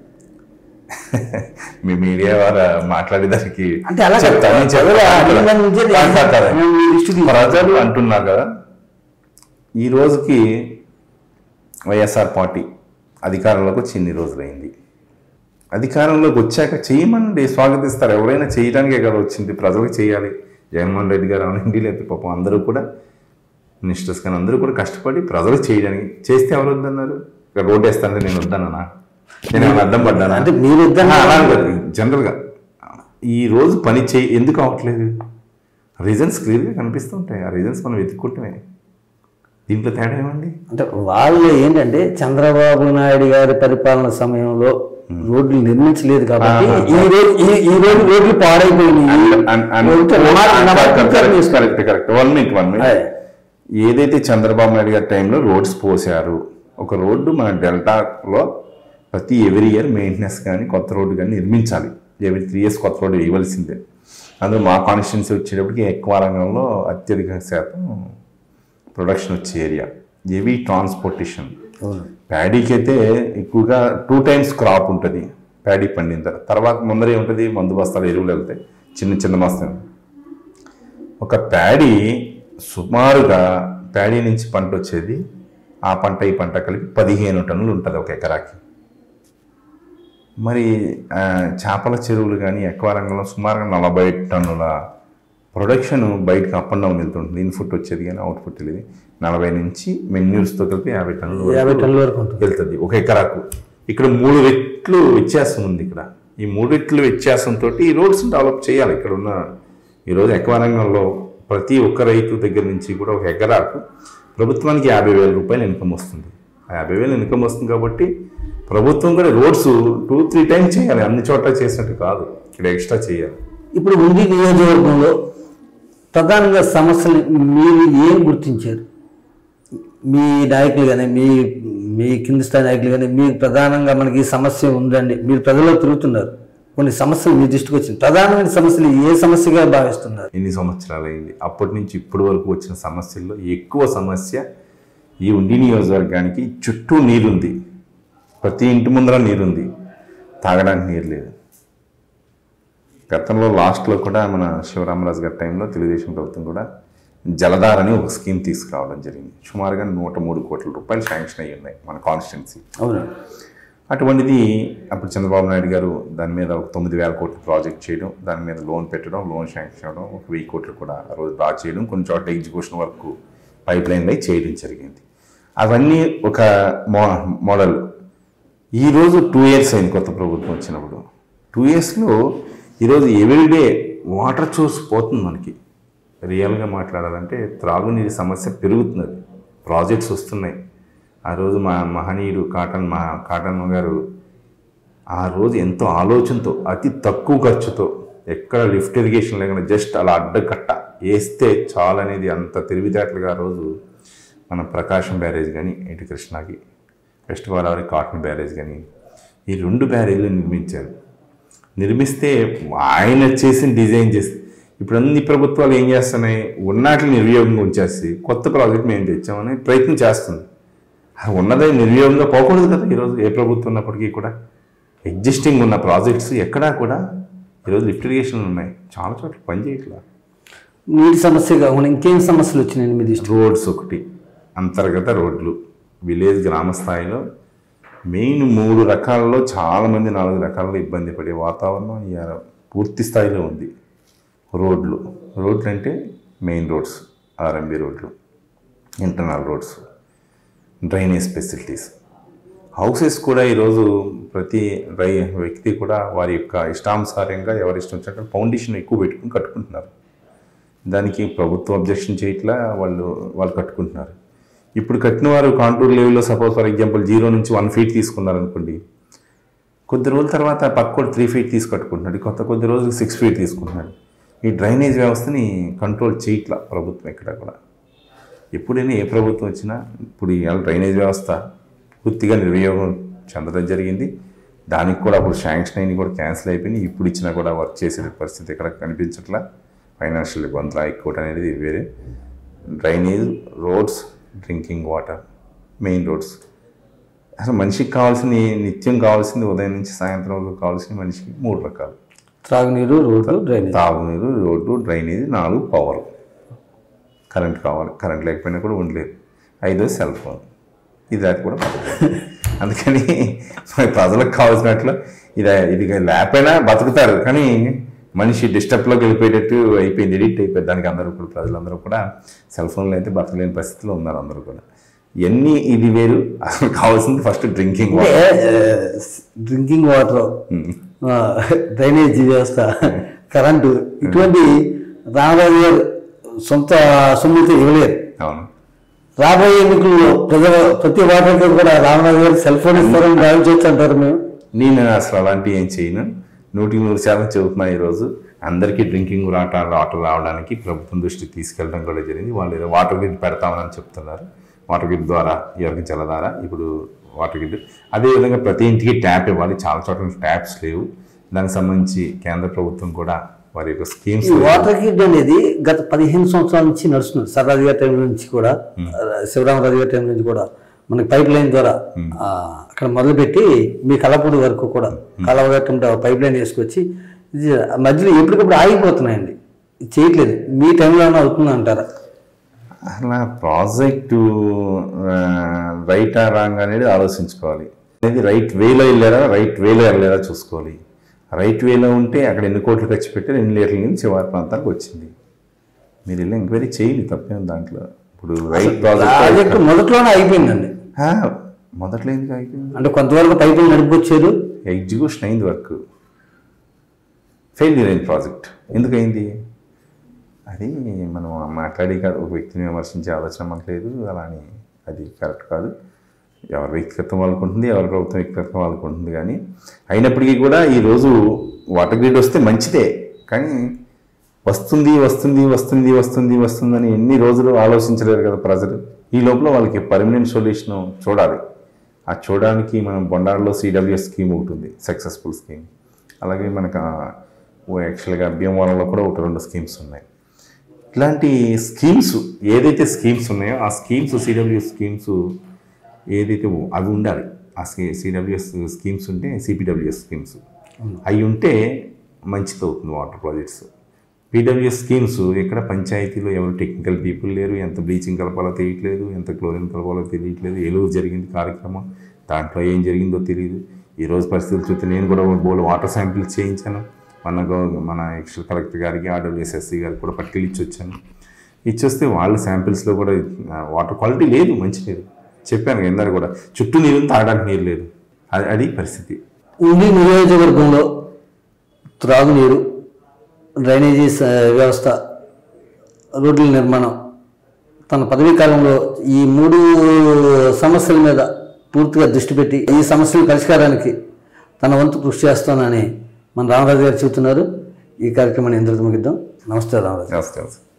మీ మీడియా వారు మాట్లాడేదానికి అంటే అలా చెప్తా, కాదు. నేను చెప్తా. ప్రజలు అభినందన నుంచే కాదు, కాదు, కాదు. నేను మీ దృష్టికి ప్రజలు అంటున్నారు కదా ఈ రోజుకి వైఎస్ఆర్ పార్టీ అధికారంలోకి వచ్చి ఇన్ని రోజులైంది అధికారంలోకి వచ్చాక చేయమనండి స్వాగతిస్తారు ఎవరైనా చేయడానికే కదా వచ్చింది ప్రజలకు చేయాలి జగన్మోహన్ రెడ్డి గారు అవనండి లేకపోతే పాపం అందరూ కూడా మినిస్టర్స్ కానీ అందరూ కూడా కష్టపడి ప్రజలకు చేయడానికి చేస్తే ఎవరు వద్దన్నారు ఇక్కడ రోడ్డు వేస్తానంటే నేను వద్దన్నా నేను ఏమైనా అడ్డం పడ్డానా అంటే మీరు వద్దన్న ఆ, అలా కాదు. జనరల్గా ఈ రోజు పని చేయి ఎందుకు అవ్వట్లేదు రీజన్స్ క్లియర్గా కనిపిస్తుంటాయి ఆ రీజన్స్ మనం వెతుక్కుంటమే దీంట్లో తేడా ఏమండి అంటే వాళ్ళు ఏంటంటే చంద్రబాబు నాయుడు గారి పరిపాలన సమయంలో రోడ్లు నిర్మించలేదు కాబట్టి ఈ రోజు ఈ- ఈ రోజు రోడ్లు పాడైపోయినాయి రోడ్లు నమా- నమస్కారం చేసుకోవాలి. Correct correct one minute one minute అదే. ఏదైతే చంద్రబాబు నాయుడు గారి టైంలో రోడ్స్ పోసారు ఒక రోడ్డు మన డెల్టాలో ప్రతి ఎవ్రీ ఇయర్ మెయింటెనెన్స్ కానీ కొత్త రోడ్డు కానీ నిర్మించాలి ఎవ్రీ త్రీ ఇయర్స్ కొత్త రోడ్డు వేయవలసిందే అందులో మా కాన్స్టిట్యున్సీ వచ్చేటప్పటికి ఎక్కువ రంగంలో అత్యధిక శాతం ప్రొడక్షన్ వచ్చే ఏరియా హెవీ ట్రాన్స్పోర్టేషన్ అవును. ప్యాడీకి అయితే ఎక్కువగా టూ టైమ్స్ క్రాప్ ఉంటుంది ప్యాడీ పండిన తర్వాత తర్వాత ముందరే ఉంటుంది మందు బస్తాలు ఎరువులు వెళ్తాయి చిన్న చిన్న బస్తాలు ఒక ప్యాడీ సుమారుగా ప్యాడీ నుంచి పంట వచ్చేది ఆ పంట ఈ పంట కలిపి పదిహేను టన్నులు ఉంటుంది ఒక ఎకరాకి మరి ఆ, చేపల చెరువులు కానీ ఎక్కువ రంగంలో సుమారుగా నలభై టన్నుల ప్రొడక్షన్ బయటకు అప్ అండ్ డౌన్ వెళ్తుంటుంది ఇన్పుట్ వచ్చేది కానీ అవుట్పుట్ వెళ్ళేది నలభై నుంచి మెన్యూస్తో కలిపి యాభై టన్నులు వరకు యాభై టన్నుల వరకు ఉంటుంది వెళ్తుంది ఒక ఎకరాకు ఇక్కడ మూడు రెట్లు వ్యత్యాసం ఉంది ఇక్కడ ఈ మూడు రెట్లు వ్యత్యాసంతో ఈ రోడ్స్ డెవలప్ చేయాలి ఇక్కడ ఉన్న ఈరోజు ఎక్కువ రంగంలో ప్రతి ఒక్క రైతు దగ్గర నుంచి కూడా ఒక ఎకరాకు ప్రభుత్వానికి యాభై వేల రూపాయలు ఇన్కమ్ వస్తుంది ఆ యాభై వేలు ఇన్కమ్ వస్తుంది కాబట్టి ప్రభుత్వం కూడా రోడ్స్ టూ త్రీ టైమ్స్ చేయాలి అన్ని చోట్ల చేసినట్టు కాదు ఇక్కడ ఎక్స్ట్రా చేయాలి ఇప్పుడు ఉండి నియోజకవర్గంలో ప్రధానంగా సమస్యలు మీరు ఏం గుర్తించారు మీ నాయకులు కానీ మీ మీ కింది స్థాయి నాయకులు కానీ మీకు ప్రధానంగా మనకి ఈ సమస్య ఉందండి మీరు ప్రజల్లో తిరుగుతున్నారు కొన్ని సమస్యలు మీ దృష్టికి వచ్చింది ప్రధానమైన సమస్యలు ఏ సమస్యగా భావిస్తున్నారు ఎన్ని సంవత్సరాలు అయింది అప్పటి నుంచి ఇప్పటి వరకు వచ్చిన సమస్యల్లో ఎక్కువ సమస్య ఈ ఉండి నియోజకవర్గానికి చుట్టూ నీరుంది ప్రతి ఇంటి ముందర నీరుంది తాగడానికి నీరు లేదు గతంలో లాస్ట్లో కూడా మన శివరామరాజు గారి టైంలో తెలుగుదేశం ప్రభుత్వం కూడా జలధార అని ఒక స్కీమ్ తీసుకురావడం జరిగింది సుమారుగా నూట మూడు కోట్ల రూపాయలు శాంక్షన్ అయ్యి ఉన్నాయి మన కాన్స్టిట్యున్సీ అవును అటువంటిది అప్పుడు చంద్రబాబు నాయుడు గారు దాని మీద ఒక తొమ్మిది వేల కోట్లు ప్రాజెక్ట్ చేయడం దాని మీద లోన్ పెట్టడం లోన్ శాంక్షన్ అవ్వడం ఒక వెయ్యి కోట్లు కూడా ఆ రోజు డ్రా చేయడం కొన్ని చోట్ల ఎగ్జిక్యూషన్ వరకు పైప్ లైన్ లై చేయడం జరిగింది అవన్నీ ఒక మో మోడల్ ఈరోజు టూ ఇయర్స్ అయింది కొత్త ప్రభుత్వం వచ్చినప్పుడు టూ ఇయర్స్లో ఈరోజు ఎవ్రీడే వాటర్ సోర్స్ పోతుంది మనకి రియల్గా మాట్లాడాలంటే త్రాగునీటి సమస్య పెరుగుతున్నది ప్రాజెక్ట్స్ వస్తున్నాయి ఆ రోజు మా మహనీయుడు కాటన్ మా కాటన్ గారు ఆ రోజు ఎంతో ఆలోచనతో అతి తక్కువ ఖర్చుతో ఎక్కడ లిఫ్ట్ ఇరిగేషన్ లేకుండా జస్ట్ అలా అడ్డకట్ట వేస్తే చాలనేది అంత తెలివితేటలుగా ఆ రోజు మన ప్రకాశం బ్యారేజ్ కానీ ఇటు కృష్ణాకి వెస్ట్ గోదావరి కాటన్ బ్యారేజ్ కానీ ఈ రెండు బ్యారేజ్లు నిర్మించారు నిర్మిస్తే ఆయన చేసిన డిజైన్ చేసి ఇప్పుడు అన్ని ప్రభుత్వాలు ఏం చేస్తున్నాయి ఉన్నట్లు నిర్వియోగంగా ఉంచేసి కొత్త ప్రాజెక్ట్ మేము తెచ్చామని ప్రయత్నం చేస్తుంది అది ఉన్నదే నిర్వియోగంగా పోకూడదు కదా ఈరోజు ఏ ప్రభుత్వం ఉన్నప్పటికీ కూడా ఎగ్జిస్టింగ్ ఉన్న ప్రాజెక్ట్స్ ఎక్కడా కూడా ఈరోజు లిఫ్ట్ ఇరిగేషన్ ఉన్నాయి చాలా చోట్ల పని చేయట్లా నీటి సమస్య కాకుండా ఇంకేం సమస్యలు వచ్చినాయండి మీ దృష్టి రోడ్స్ ఒకటి అంతర్గత రోడ్లు విలేజ్ గ్రామ స్థాయిలో మెయిన్ మూడు రకాలలో చాలామంది నాలుగు రకాలలో ఇబ్బంది పడే వాతావరణం ఇవాళ పూర్తి స్థాయిలో ఉంది రోడ్లు రోడ్లు అంటే మెయిన్ రోడ్స్ ఆర్ఎంబి రోడ్లు internal roads drainage facilities houses కూడా ఈరోజు ప్రతి రై వ్యక్తి కూడా వారి యొక్క ఇష్టానుసారంగా ఎవరి ఇష్టం వచ్చినట్టు ఫౌండేషన్ ఎక్కువ పెట్టుకుని కట్టుకుంటున్నారు దానికి ప్రభుత్వం అబ్జెక్షన్ చేయట్లా వాళ్ళు వాళ్ళు కట్టుకుంటున్నారు ఇప్పుడు కట్టిన వారు కాంటూర్ లెవెల్లో సపోజ్ ఫర్ ఎగ్జాంపుల్ జీరో నుంచి వన్ ఫీట్ తీసుకున్నారు అనుకోండి కొద్ది రోజుల తర్వాత పక్కోడు త్రీ ఫీట్ తీసి కట్టుకుంటున్నాడు కొత్త కొద్ది రోజులు సిక్స్ ఫీట్ తీసుకుంటున్నాడు ఈ డ్రైనేజ్ వ్యవస్థని కంట్రోల్ చేయట్లా ప్రభుత్వం ఎక్కడ కూడా ఎప్పుడైనా ఏ ప్రభుత్వం వచ్చినా ఇప్పుడు ఇవాళ డ్రైనేజ్ వ్యవస్థ పూర్తిగా నిర్వియోగం చెందడం జరిగింది దానికి కూడా అప్పుడు శాంక్షన్ అయినవి కూడా క్యాన్సిల్ అయిపోయినాయి ఇప్పుడు ఇచ్చినా కూడా వర్క్ చేసే పరిస్థితి ఎక్కడ కనిపించట్లా ఫైనాన్షియల్ ఇబ్బందులు ఎక్కువ అనేది వేరే drainage roads drinking water main roads అసలు మనిషికి కావాల్సిన నిత్యం కావాల్సింది ఉదయం నుంచి సాయంత్రం వరకు కావాల్సిన మనిషికి మూడు రకాలు త్రాగునీరు రోడ్లు డ్రైనేజ్ తాగునీరు రోడ్డు డ్రైనేజ్ నాలుగు పవర్ కరెంట్ కావాలి కరెంట్ లేకపోయినా కూడా ఉండలేదు ఐదో సెల్ ఫోన్ ఇది అది కూడా బతకలేదు. అందుకని మన ప్రజలకు కావాల్సినట్లు ఇది ఇది లేకపోయినా బతుకుతారు కానీ మనిషి డిస్టర్బ్లోకి వెళ్ళిపోయేటట్టు అయిపోయింది ఎడిట్ అయిపోయింది దానికి అందరూ కూడా ప్రజలందరూ కూడా సెల్ ఫోన్లో అయితే బతకలేని పరిస్థితిలో ఉన్నారు అందరూ కూడా ఇవన్నీ ఇది వేరు అసలు కావాల్సింది ఫస్ట్ డ్రింకింగ్ అంటే డ్రింకింగ్ వాటర్ డ్రైనేజ్ వ్యవస్థ కరెంటు ఇటువంటి రామరాజు గారు సొంత సొమ్ముతో ఇవ్వలేరు అవును రాబోయే ఎన్నికల్లో ప్రజల ప్రతి వాటర్కి కూడా రామరాజు గారు సెల్ ఫోన్ ఇస్తారని భావించవచ్చు అంటారు మేము నేను అసలు అలాంటివి ఏం చేయను నూటికి నూరు శాతం చెబుతున్నా ఈరోజు అందరికీ డ్రింకింగ్ వాటర్ వాటర్ రావడానికి ప్రభుత్వం దృష్టికి తీసుకెళ్ళడం కూడా జరిగింది వాళ్ళు ఏదో వాటర్ గ్రిడ్ పెడతామని చెప్తున్నారు వాటర్ గ్రిడ్ ద్వారా ఎవరికి జలధార ఇప్పుడు వాటర్ గ్రిడ్ అదేవిధంగా ప్రతి ఇంటికి ట్యాప్ ఇవ్వాలి చాలా చోట్ల ట్యాప్స్ లేవు దానికి సంబంధించి కేంద్ర ప్రభుత్వం కూడా వారి యొక్క స్కీమ్స్ ఈ వాటర్ గ్రిడ్ అనేది గత పదిహేను సంవత్సరాల నుంచి నడుస్తుంది సర్రాజు గారి టైం నుంచి కూడా శివరామరాజు గారి టైం నుంచి కూడా మనకి పైప్ లైన్ ద్వారా ఆ, అక్కడ మొదలుపెట్టి మీ కలపూడి వరకు కూడా కలవగట్టంతో పైప్ లైన్ వేసుకొచ్చి ఇది మధ్యలో ఎప్పటికప్పుడు ఆగిపోతున్నాయండి ఇది చేయట్లేదు మీ టైంలో ఏమైనా అవుతుంది అంటారా అలా ప్రాజెక్టు రైట్ ఆ రాంగ్ అనేది ఆలోచించుకోవాలి అనేది రైట్ వేలో వెళ్ళారా రైట్ వేలో వెళ్ళారా చూసుకోవాలి రైట్ వేలో ఉంటే అక్కడ ఎన్ని కోట్లు ఖర్చు పెట్టి ఎన్ని లీటర్ల నుంచి శివారి ప్రాంతానికి వచ్చింది మీరు వెళ్ళి ఎంక్వైరీ చేయండి తప్పేం దాంట్లో ఇప్పుడు రైట్ ప్రాజెక్ట్ ప్రాజెక్ట్ మొదట్లోనే అయిపోయిందండి ఆ, మొదట్లో ఎందుకు అయిపోయింది అంటే కొంతవరకు పైపులు నడిపొచ్చారు ఎగ్జిక్యూషన్ అయింది వర్క్ ఫెయిల్యూర్ అయింది ప్రాజెక్ట్ ఎందుకు అయింది అది మనం మాట్లాడి కాదు ఒక వ్యక్తిని విమర్శించే ఆలోచన మనకు లేదు అలా అని అది కరెక్ట్ కాదు ఎవరి వ్యక్తిగతం వాళ్ళకు ఉంటుంది ఎవరి ప్రభుత్వం వ్యక్తిగతం వాళ్ళకు ఉంటుంది కానీ అయినప్పటికీ కూడా ఈరోజు వాటర్ గ్రిడ్ వస్తే మంచిదే కానీ వస్తుంది వస్తుంది వస్తుంది వస్తుంది వస్తుందని ఎన్ని రోజులు ఆలోచించలేరు కదా ప్రజలు ఈ లోపల వాళ్ళకి పర్మనెంట్ సొల్యూషన్ చూడాలి ఆ చూడడానికి మనం బొండార్లో సిడబ్ల్యూఎస్ స్కీమ్ ఒకటి ఉంది సక్సెస్ఫుల్ స్కీమ్ అలాగే మనకు ఆ, ఓ యాక్చువల్గా భీమవరంలో కూడా ఒక రెండు స్కీమ్స్ ఉన్నాయి ఇట్లాంటి స్కీమ్స్ ఏదైతే స్కీమ్స్ ఉన్నాయో ఆ స్కీమ్స్ సిడబ్ల్యూఎస్ స్కీమ్స్ ఏదైతే ఉ- అవి ఉండాలి ఆ సిడబ్ల్యూఎస్ స్కీమ్స్ ఉంటే సిపిడబ్ల్యూఎస్ స్కీమ్స్ అవి ఉంటే మంచిది అవుతుంది వాటర్ ప్రాజెక్ట్స్ పీడబ్ల్యూఎస్ స్కీమ్స్ ఇక్కడ పంచాయతీలో ఎవరు టెక్నికల్ పీపుల్ లేరు ఎంత బ్లీచింగ్ కలపాలో తెలియట్లేదు ఎంత క్లోరిన్ కలపాలో తెలియట్లేదు ఎలుగు జరిగింది కార్యక్రమం దాంట్లో ఏం జరిగిందో తెలియదు ఈ రోజు పరిస్థితులు చూస్తే నేను కూడా బోల్ వాటర్ శాంపిల్స్ చేయించాను మన గవ- మన ఎక్స్ట్రా కలెక్టర్ గారికి ఆర్డబ్ల్యూఎస్ఎస్సీ గారికి కూడా పట్టుకెళ్ళి ఇచ్చి వచ్చాను ఇచ్చొస్తే వాళ్ళ శాంపిల్స్లో కూడా వాటర్ క్వాలిటీ లేదు మంచి లేదు చెప్పాను ఇందరూ కూడా చుట్టూ నీరు ఉంది, తాగడానికి నీరు లేదు అది అది పరిస్థితి ఉండి నియోజకవర్గంలో త్రాగునీరు డ్రైనేజీ స- వ్యవస్థ రోడ్ల నిర్మాణం తన పదవీ కాలంలో ఈ మూడు సమస్యల మీద పూర్తిగా దృష్టి పెట్టి ఈ సమస్యల పరిష్కారానికి తన వంతు కృషి చేస్తానని మన రామరాజు గారు చెబుతున్నారు ఈ కార్యక్రమాన్ని ఇంద్రతో ముగిద్దాం నమస్తే రామరాజు నమస్కారం